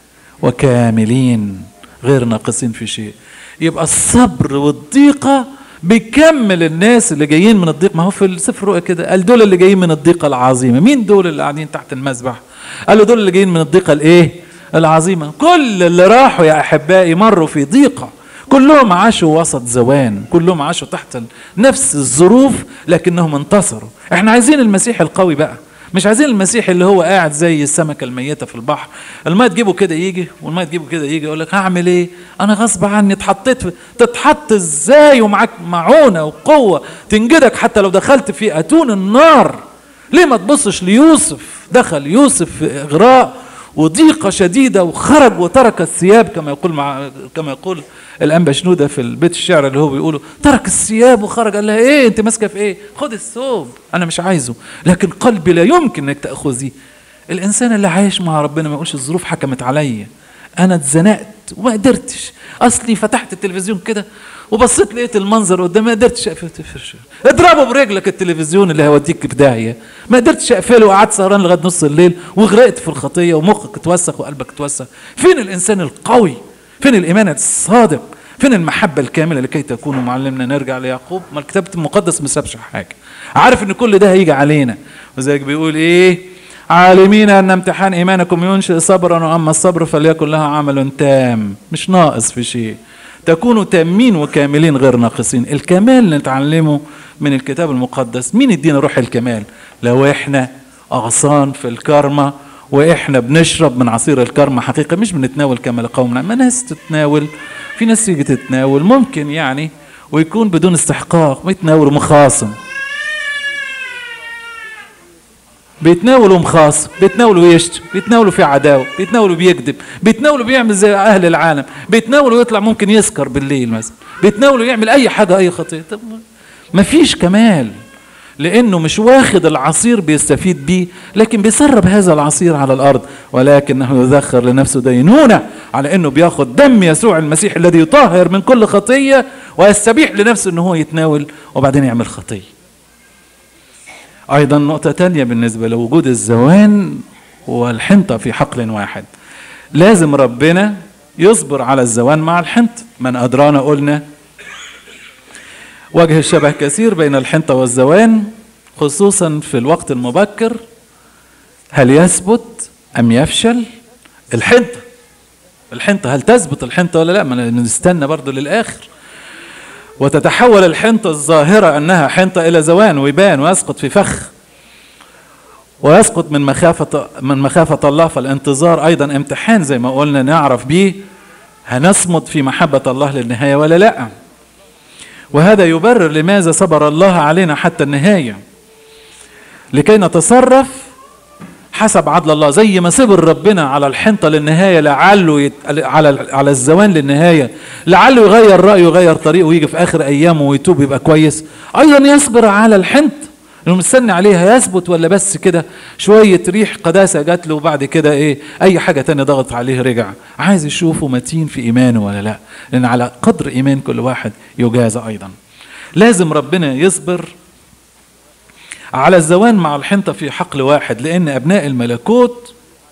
وكاملين غير ناقصين في شيء يبقى الصبر والضيقة بيكمل الناس اللي جايين من الضيق ما هو في السفر رؤيا كده قال دول اللي جايين من الضيقة العظيمة مين دول اللي قاعدين تحت المذبح قال له دول اللي جايين من الضيقة الايه العظيمة كل اللي راحوا يا أحبائي مروا في ضيقة كلهم عاشوا وسط زوان كلهم عاشوا تحت نفس الظروف لكنهم انتصروا احنا عايزين المسيح القوي بقى مش عايزين المسيح اللي هو قاعد زي السمكه الميته في البحر الميه تجيبه كده يجي والميه تجيبه كده يجي يقول لك هعمل ايه انا غصب عني اتحطيت في تتحط ازاي ومعاك معونه وقوه تنجدك حتى لو دخلت في اتون النار ليه ما تبصش ليوسف دخل يوسف في اغراء وضيقة شديدة وخرج وترك الثياب كما يقول مع كما يقول الأنبا شنودة في البيت الشعر اللي هو بيقوله ترك الثياب وخرج قال لها إيه أنت ماسكة في إيه؟ خد الثوب أنا مش عايزه لكن قلبي لا يمكن إنك تأخذيه الإنسان اللي عايش مع ربنا ما يقولش الظروف حكمت عليا أنا اتزنقت وما قدرتش أصلي فتحت التلفزيون كده وبصيت لقيت المنظر قدامي ما قدرتش اقفله اضربه برجلك التلفزيون اللي هيوديك في داهيه ما قدرتش اقفله وقعدت سهران لغايه نص الليل وغرقت في الخطيه ومخك اتوسخ وقلبك اتوسخ فين الانسان القوي فين الايمان الصادق فين المحبة الكاملة لكي تكونوا معلمنا نرجع ليعقوب ما الكتاب المقدس ما سابش حاجة عارف ان كل ده هيجي علينا وزيك بيقول ايه عالمين ان امتحان ايمانكم ينشئ صبرا واما الصبر فليكن لها عمل تام مش ناقص في شيء تكونوا تامين وكاملين غير ناقصين الكمال اللي نتعلمه من الكتاب المقدس مين يدينا روح الكمال لو احنا اغصان في الكرمة واحنا بنشرب من عصير الكرمة حقيقة مش بنتناول كما لقومنا ما ناس تتناول في ناس تيجي تتناول ممكن يعني ويكون بدون استحقاق بيتناولوا مخاصم بيتناولوا مخاصم بيتناولوا يشتم بيتناولوا في عداوه بيتناولوا بيكذب بيتناولوا بيعمل زي اهل العالم بيتناولوا يطلع ممكن يسكر بالليل مثلا بيتناولوا يعمل اي حاجه اي خطيه طب ما فيش كمال لانه مش واخد العصير بيستفيد بيه لكن بيسرب هذا العصير على الارض ولكنه يذخر لنفسه دينونه على انه بياخد دم يسوع المسيح الذي يطهر من كل خطيه ويستبيح لنفسه انه هو يتناول وبعدين يعمل خطيه ايضا نقطه تانية بالنسبه لوجود الزوان والحنطه في حقل واحد لازم ربنا يصبر على الزوان مع الحنط من ادرانا قلنا وجه الشبه كثير بين الحنطة والزوان خصوصا في الوقت المبكر هل يثبت أم يفشل الحنطة الحنطة هل تثبت الحنطة ولا لا ما نستنى برضو للآخر وتتحول الحنطة الظاهرة أنها حنطة إلى زوان ويبان ويسقط في فخ ويسقط من مخافة من مخافة الله فالانتظار أيضا امتحان زي ما قلنا نعرف بيه هنصمد في محبة الله للنهاية ولا لأ وهذا يبرر لماذا صبر الله علينا حتى النهاية لكي نتصرف حسب عدل الله زي ما صبر ربنا على الحنطة للنهاية لعله يت... على على الزوان للنهاية لعله يغير رأيه يغير طريقه ويجي في آخر أيامه ويتوب يبقى كويس أيضا يصبر على الحنط انه مستني عليها يثبت ولا بس كده شوية ريح قداسة جات له وبعد كده ايه اي حاجة تانية ضغط عليه رجع عايز يشوفه متين في ايمانه ولا لا لان على قدر ايمان كل واحد يجازى ايضا لازم ربنا يصبر على الزوان مع الحنطة في حقل واحد لان ابناء الملكوت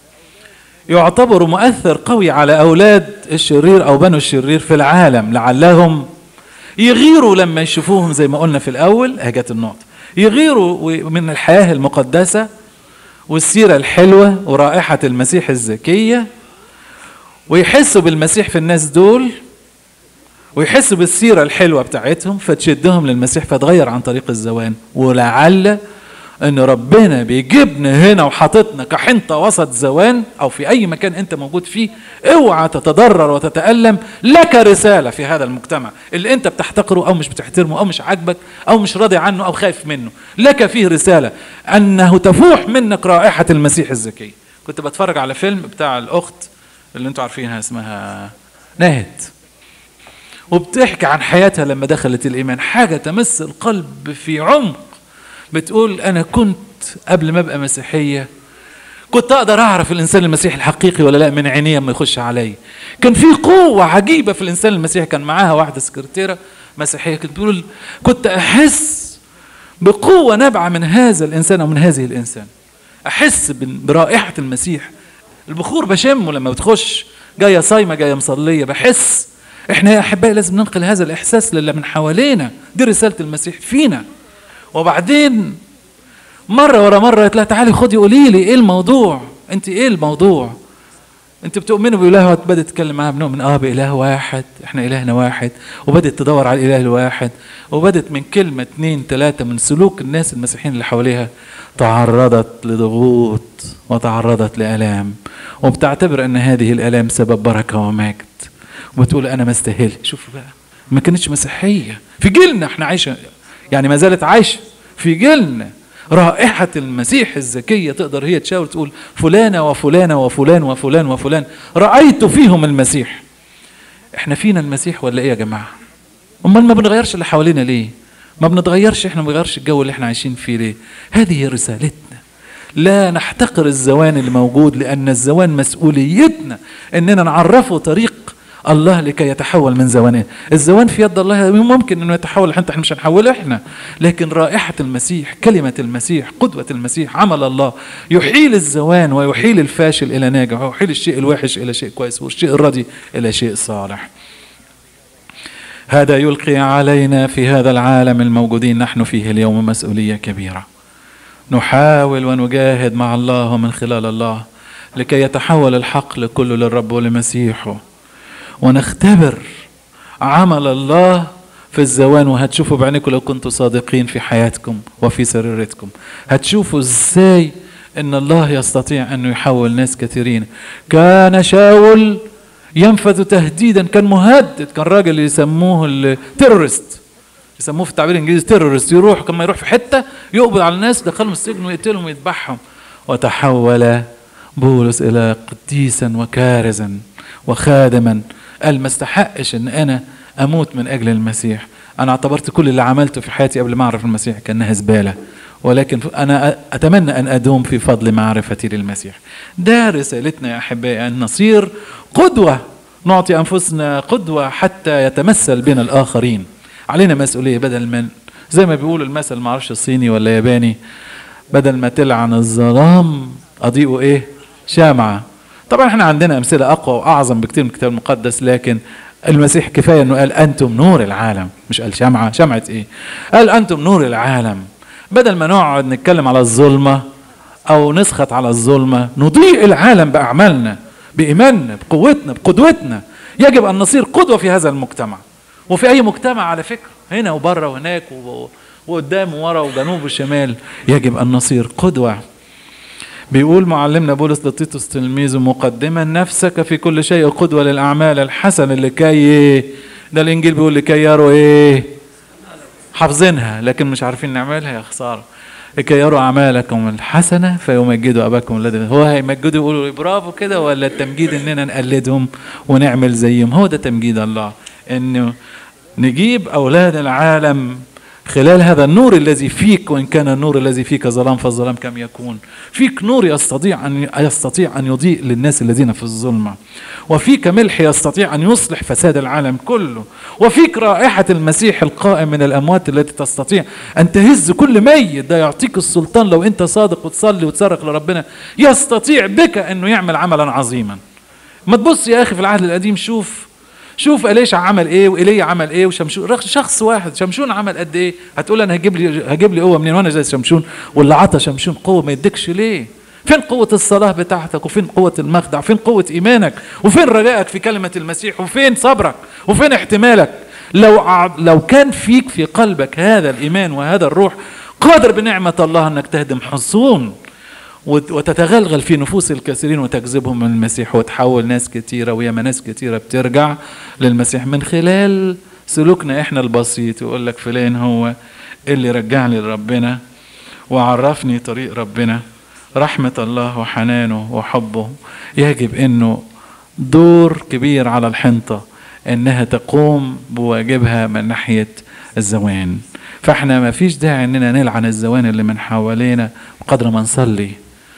يعتبروا مؤثر قوي على اولاد الشرير او بنو الشرير في العالم لعلهم يغيروا لما يشوفوهم زي ما قلنا في الاول اجت النقطه يغيروا من الحياة المقدسة والسيرة الحلوة ورائحة المسيح الزكية ويحسوا بالمسيح في الناس دول ويحسوا بالسيرة الحلوة بتاعتهم فتشدهم للمسيح فتغير عن طريق الزوان ولعل ان ربنا بيجيبنا هنا وحاططنا كحنطة وسط زوان او في اي مكان انت موجود فيه اوعى تتضرر وتتألم لك رسالة في هذا المجتمع اللي انت بتحتقره او مش بتحترمه او مش عاجبك او مش راضي عنه او خايف منه لك فيه رسالة انه تفوح منك رائحة المسيح الزكي كنت بتفرج على فيلم بتاع الاخت اللي انتوا عارفينها اسمها ناهد وبتحكي عن حياتها لما دخلت الايمان حاجة تمس القلب في عمق بتقول انا كنت قبل ما ابقى مسيحيه كنت اقدر اعرف الانسان المسيحي الحقيقي ولا لا من عينيه لما يخش عليا كان في قوه عجيبه في الانسان المسيحي كان معاها واحده سكرتيره مسيحيه كانت بتقول كنت احس بقوه نابعه من هذا الانسان او من هذه الانسان احس برائحه المسيح البخور بشمه لما بتخش جايه صايمه جايه مصليه بحس احنا يا احبائي لازم ننقل هذا الاحساس للي من حوالينا دي رساله المسيح فينا وبعدين مرة ورا مرة قالت لها تعالي خدي قولي لي ايه الموضوع انت ايه الموضوع انت بتؤمنوا باله بدأت تتكلم معاها بنؤمن اه باله واحد احنا الهنا واحد وبدأت تدور على الاله الواحد وبدأت من كلمة اتنين تلاتة من سلوك الناس المسيحيين اللي حواليها تعرضت لضغوط وتعرضت لآلام وبتعتبر ان هذه الآلام سبب بركة ومجد وبتقول انا ما استاهل شوفوا بقى ما كانتش مسيحية في جيلنا احنا عايشة يعني ما زالت عايشة في جيلنا رائحة المسيح الزكية تقدر هي تشاور تقول فلانة وفلانة وفلان وفلان وفلان رأيت فيهم المسيح احنا فينا المسيح ولا ايه يا جماعة امال ما بنغيرش اللي حوالينا ليه ما بنتغيرش احنا ما بنغيرش الجو اللي احنا عايشين فيه ليه هذه رسالتنا لا نحتقر الزوان اللي موجود لان الزوان مسؤوليتنا اننا نعرفه طريق الله لكي يتحول من زوانه الزوان في يد الله ممكن انه يتحول حتى احنا مش هنحوله احنا لكن رائحة المسيح كلمة المسيح قدوة المسيح عمل الله يحيل الزوان ويحيل الفاشل الى ناجح ويحيل الشيء الوحش الى شيء كويس والشيء الردي الى شيء صالح هذا يلقي علينا في هذا العالم الموجودين نحن فيه اليوم مسؤولية كبيرة نحاول ونجاهد مع الله ومن خلال الله لكي يتحول الحقل كله للرب ولمسيحه ونختبر عمل الله في الزوان وهتشوفوا بعينكم لو كنتوا صادقين في حياتكم وفي سريرتكم هتشوفوا ازاي ان الله يستطيع انه يحول ناس كثيرين كان شاول ينفذ تهديدا كان مهدد كان راجل يسموه التيرورست يسموه في التعبير الانجليزي تيرورست يروح كما يروح في حته يقبض على الناس يدخلهم السجن ويقتلهم ويذبحهم وتحول بولس الى قديسا وكارزا وخادما قال ما استحقش ان انا اموت من اجل المسيح انا اعتبرت كل اللي عملته في حياتي قبل ما اعرف المسيح كانها زباله ولكن انا اتمنى ان ادوم في فضل معرفتي للمسيح ده رسالتنا يا احبائي ان نصير قدوه نعطي انفسنا قدوه حتى يتمثل بنا الاخرين علينا مسؤوليه بدل من زي ما بيقولوا المثل ما اعرفش الصيني ولا ياباني بدل ما تلعن الظلام اضيئه ايه شامعه طبعا احنا عندنا امثله اقوى واعظم بكتير من الكتاب المقدس لكن المسيح كفايه انه قال انتم نور العالم مش قال شمعه شمعه ايه قال انتم نور العالم بدل ما نقعد نتكلم على الظلمه او نسخط على الظلمه نضيء العالم باعمالنا بايماننا بقوتنا بقدوتنا يجب ان نصير قدوه في هذا المجتمع وفي اي مجتمع على فكره هنا وبره وهناك وقدام وورا وجنوب وشمال يجب ان نصير قدوه بيقول معلمنا بولس لتيتوس تلميذه مقدما نفسك في كل شيء قدوة للأعمال الحسنة لكي ده الإنجيل بيقول لكي يروا إيه حافظينها لكن مش عارفين نعملها يا خسارة لكي يروا أعمالكم الحسنة فيمجدوا أباكم الذي هو هيمجدوا يقولوا برافو كده ولا التمجيد إننا نقلدهم ونعمل زيهم هو ده تمجيد الله إنه نجيب أولاد العالم خلال هذا النور الذي فيك وان كان النور الذي فيك ظلام فالظلام كم يكون فيك نور يستطيع ان يستطيع ان يضيء للناس الذين في الظلمه وفيك ملح يستطيع ان يصلح فساد العالم كله وفيك رائحه المسيح القائم من الاموات التي تستطيع ان تهز كل ميت ده يعطيك السلطان لو انت صادق وتصلي وتصرخ لربنا يستطيع بك انه يعمل عملا عظيما ما تبص يا اخي في العهد القديم شوف شوف اليشع عمل ايه وايليا عمل ايه وشمشون شخص واحد شمشون عمل قد ايه هتقول انا هجيب لي هجيب لي قوه منين وانا زي شمشون واللي عطى شمشون قوه ما يديكش ليه فين قوة الصلاة بتاعتك وفين قوة المخدع وفين قوة إيمانك وفين رجائك في كلمة المسيح وفين صبرك وفين احتمالك لو لو كان فيك في قلبك هذا الإيمان وهذا الروح قادر بنعمة الله أنك تهدم حصون وتتغلغل في نفوس الكثيرين وتجذبهم من المسيح وتحول ناس كثيرة وياما ناس كثيرة بترجع للمسيح من خلال سلوكنا احنا البسيط يقول لك فلان هو اللي رجعني لربنا وعرفني طريق ربنا رحمة الله وحنانه وحبه يجب انه دور كبير على الحنطة انها تقوم بواجبها من ناحية الزوان فاحنا ما فيش داعي اننا نلعن الزوان اللي من حوالينا بقدر ما نصلي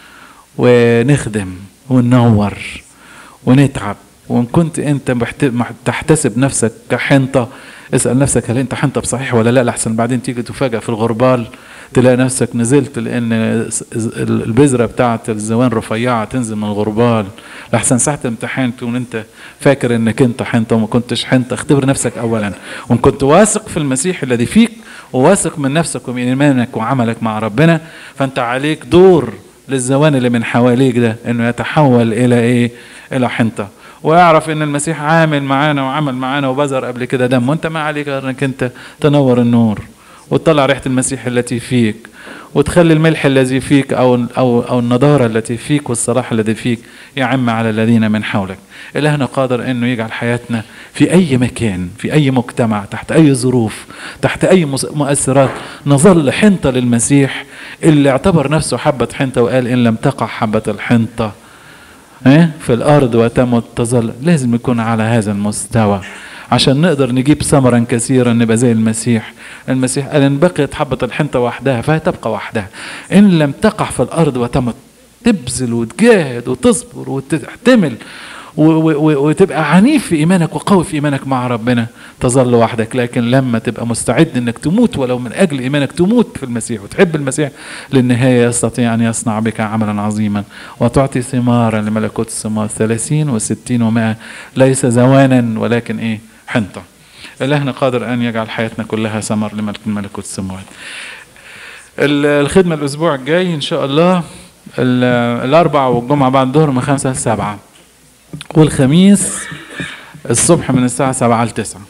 ونخدم وننور ونتعب وان كنت انت تحتسب نفسك كحنطة اسأل نفسك هل انت حنطة بصحيح ولا لا لحسن بعدين تيجي تفاجأ في الغربال تلاقي نفسك نزلت لان البذرة بتاعت الزوان رفيعة تنزل من الغربال لحسن ساعة الامتحان تكون انت فاكر انك انت حنطة وما كنتش حنطة اختبر نفسك اولا وان كنت واثق في المسيح الذي فيك وواثق من نفسك ومن ايمانك وعملك مع ربنا فانت عليك دور للزوان اللي من حواليك ده انه يتحول الى ايه الى حنطه واعرف ان المسيح عامل معانا وعمل معانا وبذر قبل كده دم وانت ما عليك غير انك انت تنور النور وتطلع ريحه المسيح التي فيك وتخلي الملح الذي فيك او او او النضاره التي فيك والصلاح الذي فيك يعم على الذين من حولك. الهنا قادر انه يجعل حياتنا في اي مكان، في اي مجتمع، تحت اي ظروف، تحت اي مؤثرات نظل حنطه للمسيح اللي اعتبر نفسه حبه حنطه وقال ان لم تقع حبه الحنطه في الارض وتمت تظل لازم يكون على هذا المستوى عشان نقدر نجيب ثمرا كثيرا نبقى زي المسيح المسيح قال ان بقيت حبة الحنطة وحدها فهي تبقى وحدها ان لم تقع في الارض وتمت تبذل وتجاهد وتصبر وتحتمل وتبقى عنيف في ايمانك وقوي في ايمانك مع ربنا تظل وحدك لكن لما تبقى مستعد انك تموت ولو من اجل ايمانك تموت في المسيح وتحب المسيح للنهايه يستطيع ان يصنع بك عملا عظيما وتعطي ثمارا لملكوت السماوات ثلاثين وستين ومائة ليس زوانا ولكن ايه حنطة إلهنا قادر أن يجعل حياتنا كلها ثمر لملك ملكوت السماوات الخدمة الأسبوع الجاي إن شاء الله الأربع والجمعة بعد الظهر من خمسة لسبعة والخميس الصبح من الساعة سبعة لتسعة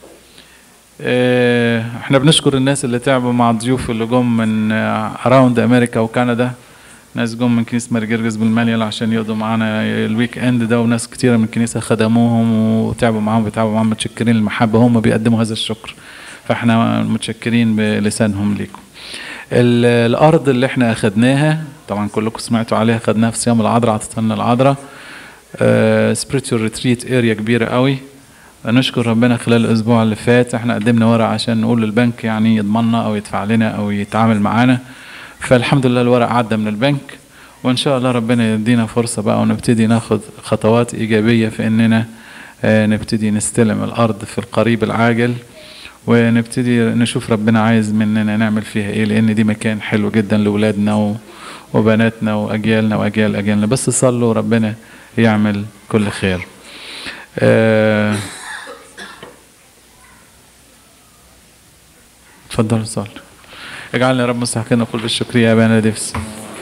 احنا بنشكر الناس اللي تعبوا مع الضيوف اللي جم من اراوند امريكا وكندا ناس جم من كنيسه ماري جرجس بالماليال عشان يقضوا معانا الويك اند ده وناس كتيره من الكنيسه خدموهم وتعبوا معاهم بيتعبوا معاهم متشكرين المحبه هم بيقدموا هذا الشكر فاحنا متشكرين بلسانهم ليكم الارض اللي احنا اخدناها طبعا كلكم سمعتوا عليها خدناها في صيام العذراء عطت لنا العذراء سبريتشوال ريتريت اريا كبيره قوي نشكر ربنا خلال الاسبوع اللي فات احنا قدمنا ورق عشان نقول للبنك يعني يضمننا او يدفع لنا او يتعامل معانا فالحمد لله الورق عدى من البنك وان شاء الله ربنا يدينا فرصه بقى ونبتدي ناخد خطوات ايجابيه في اننا نبتدي نستلم الارض في القريب العاجل ونبتدي نشوف ربنا عايز مننا نعمل فيها ايه لان دي مكان حلو جدا لاولادنا وبناتنا واجيالنا واجيال اجيالنا بس صلوا ربنا يعمل كل خير اتفضل صلي اجعلنا يا رب مستحقين نقول بالشكر يا ابانا الذي في السماء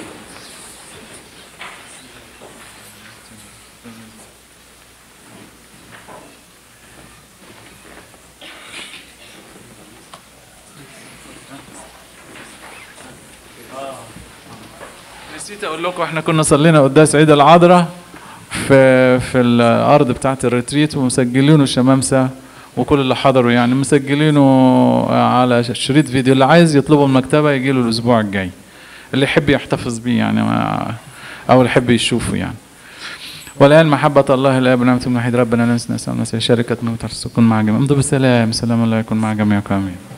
نسيت اقول لكم احنا كنا صلينا قداس عيد العذراء في في الارض بتاعه الريتريت ومسجلينه الشمامسه وكل اللي حضروا يعني مسجلينه على شريط فيديو اللي عايز يطلبه من المكتبه يجي له الاسبوع الجاي اللي يحب يحتفظ بيه يعني ما او اللي يحب يشوفه يعني والان محبه الله الاب ونعمه الوحيد ربنا نسال نسال شركه موت تكون مع جميع امضوا بالسلام سلام الله يكون مع جميعكم امين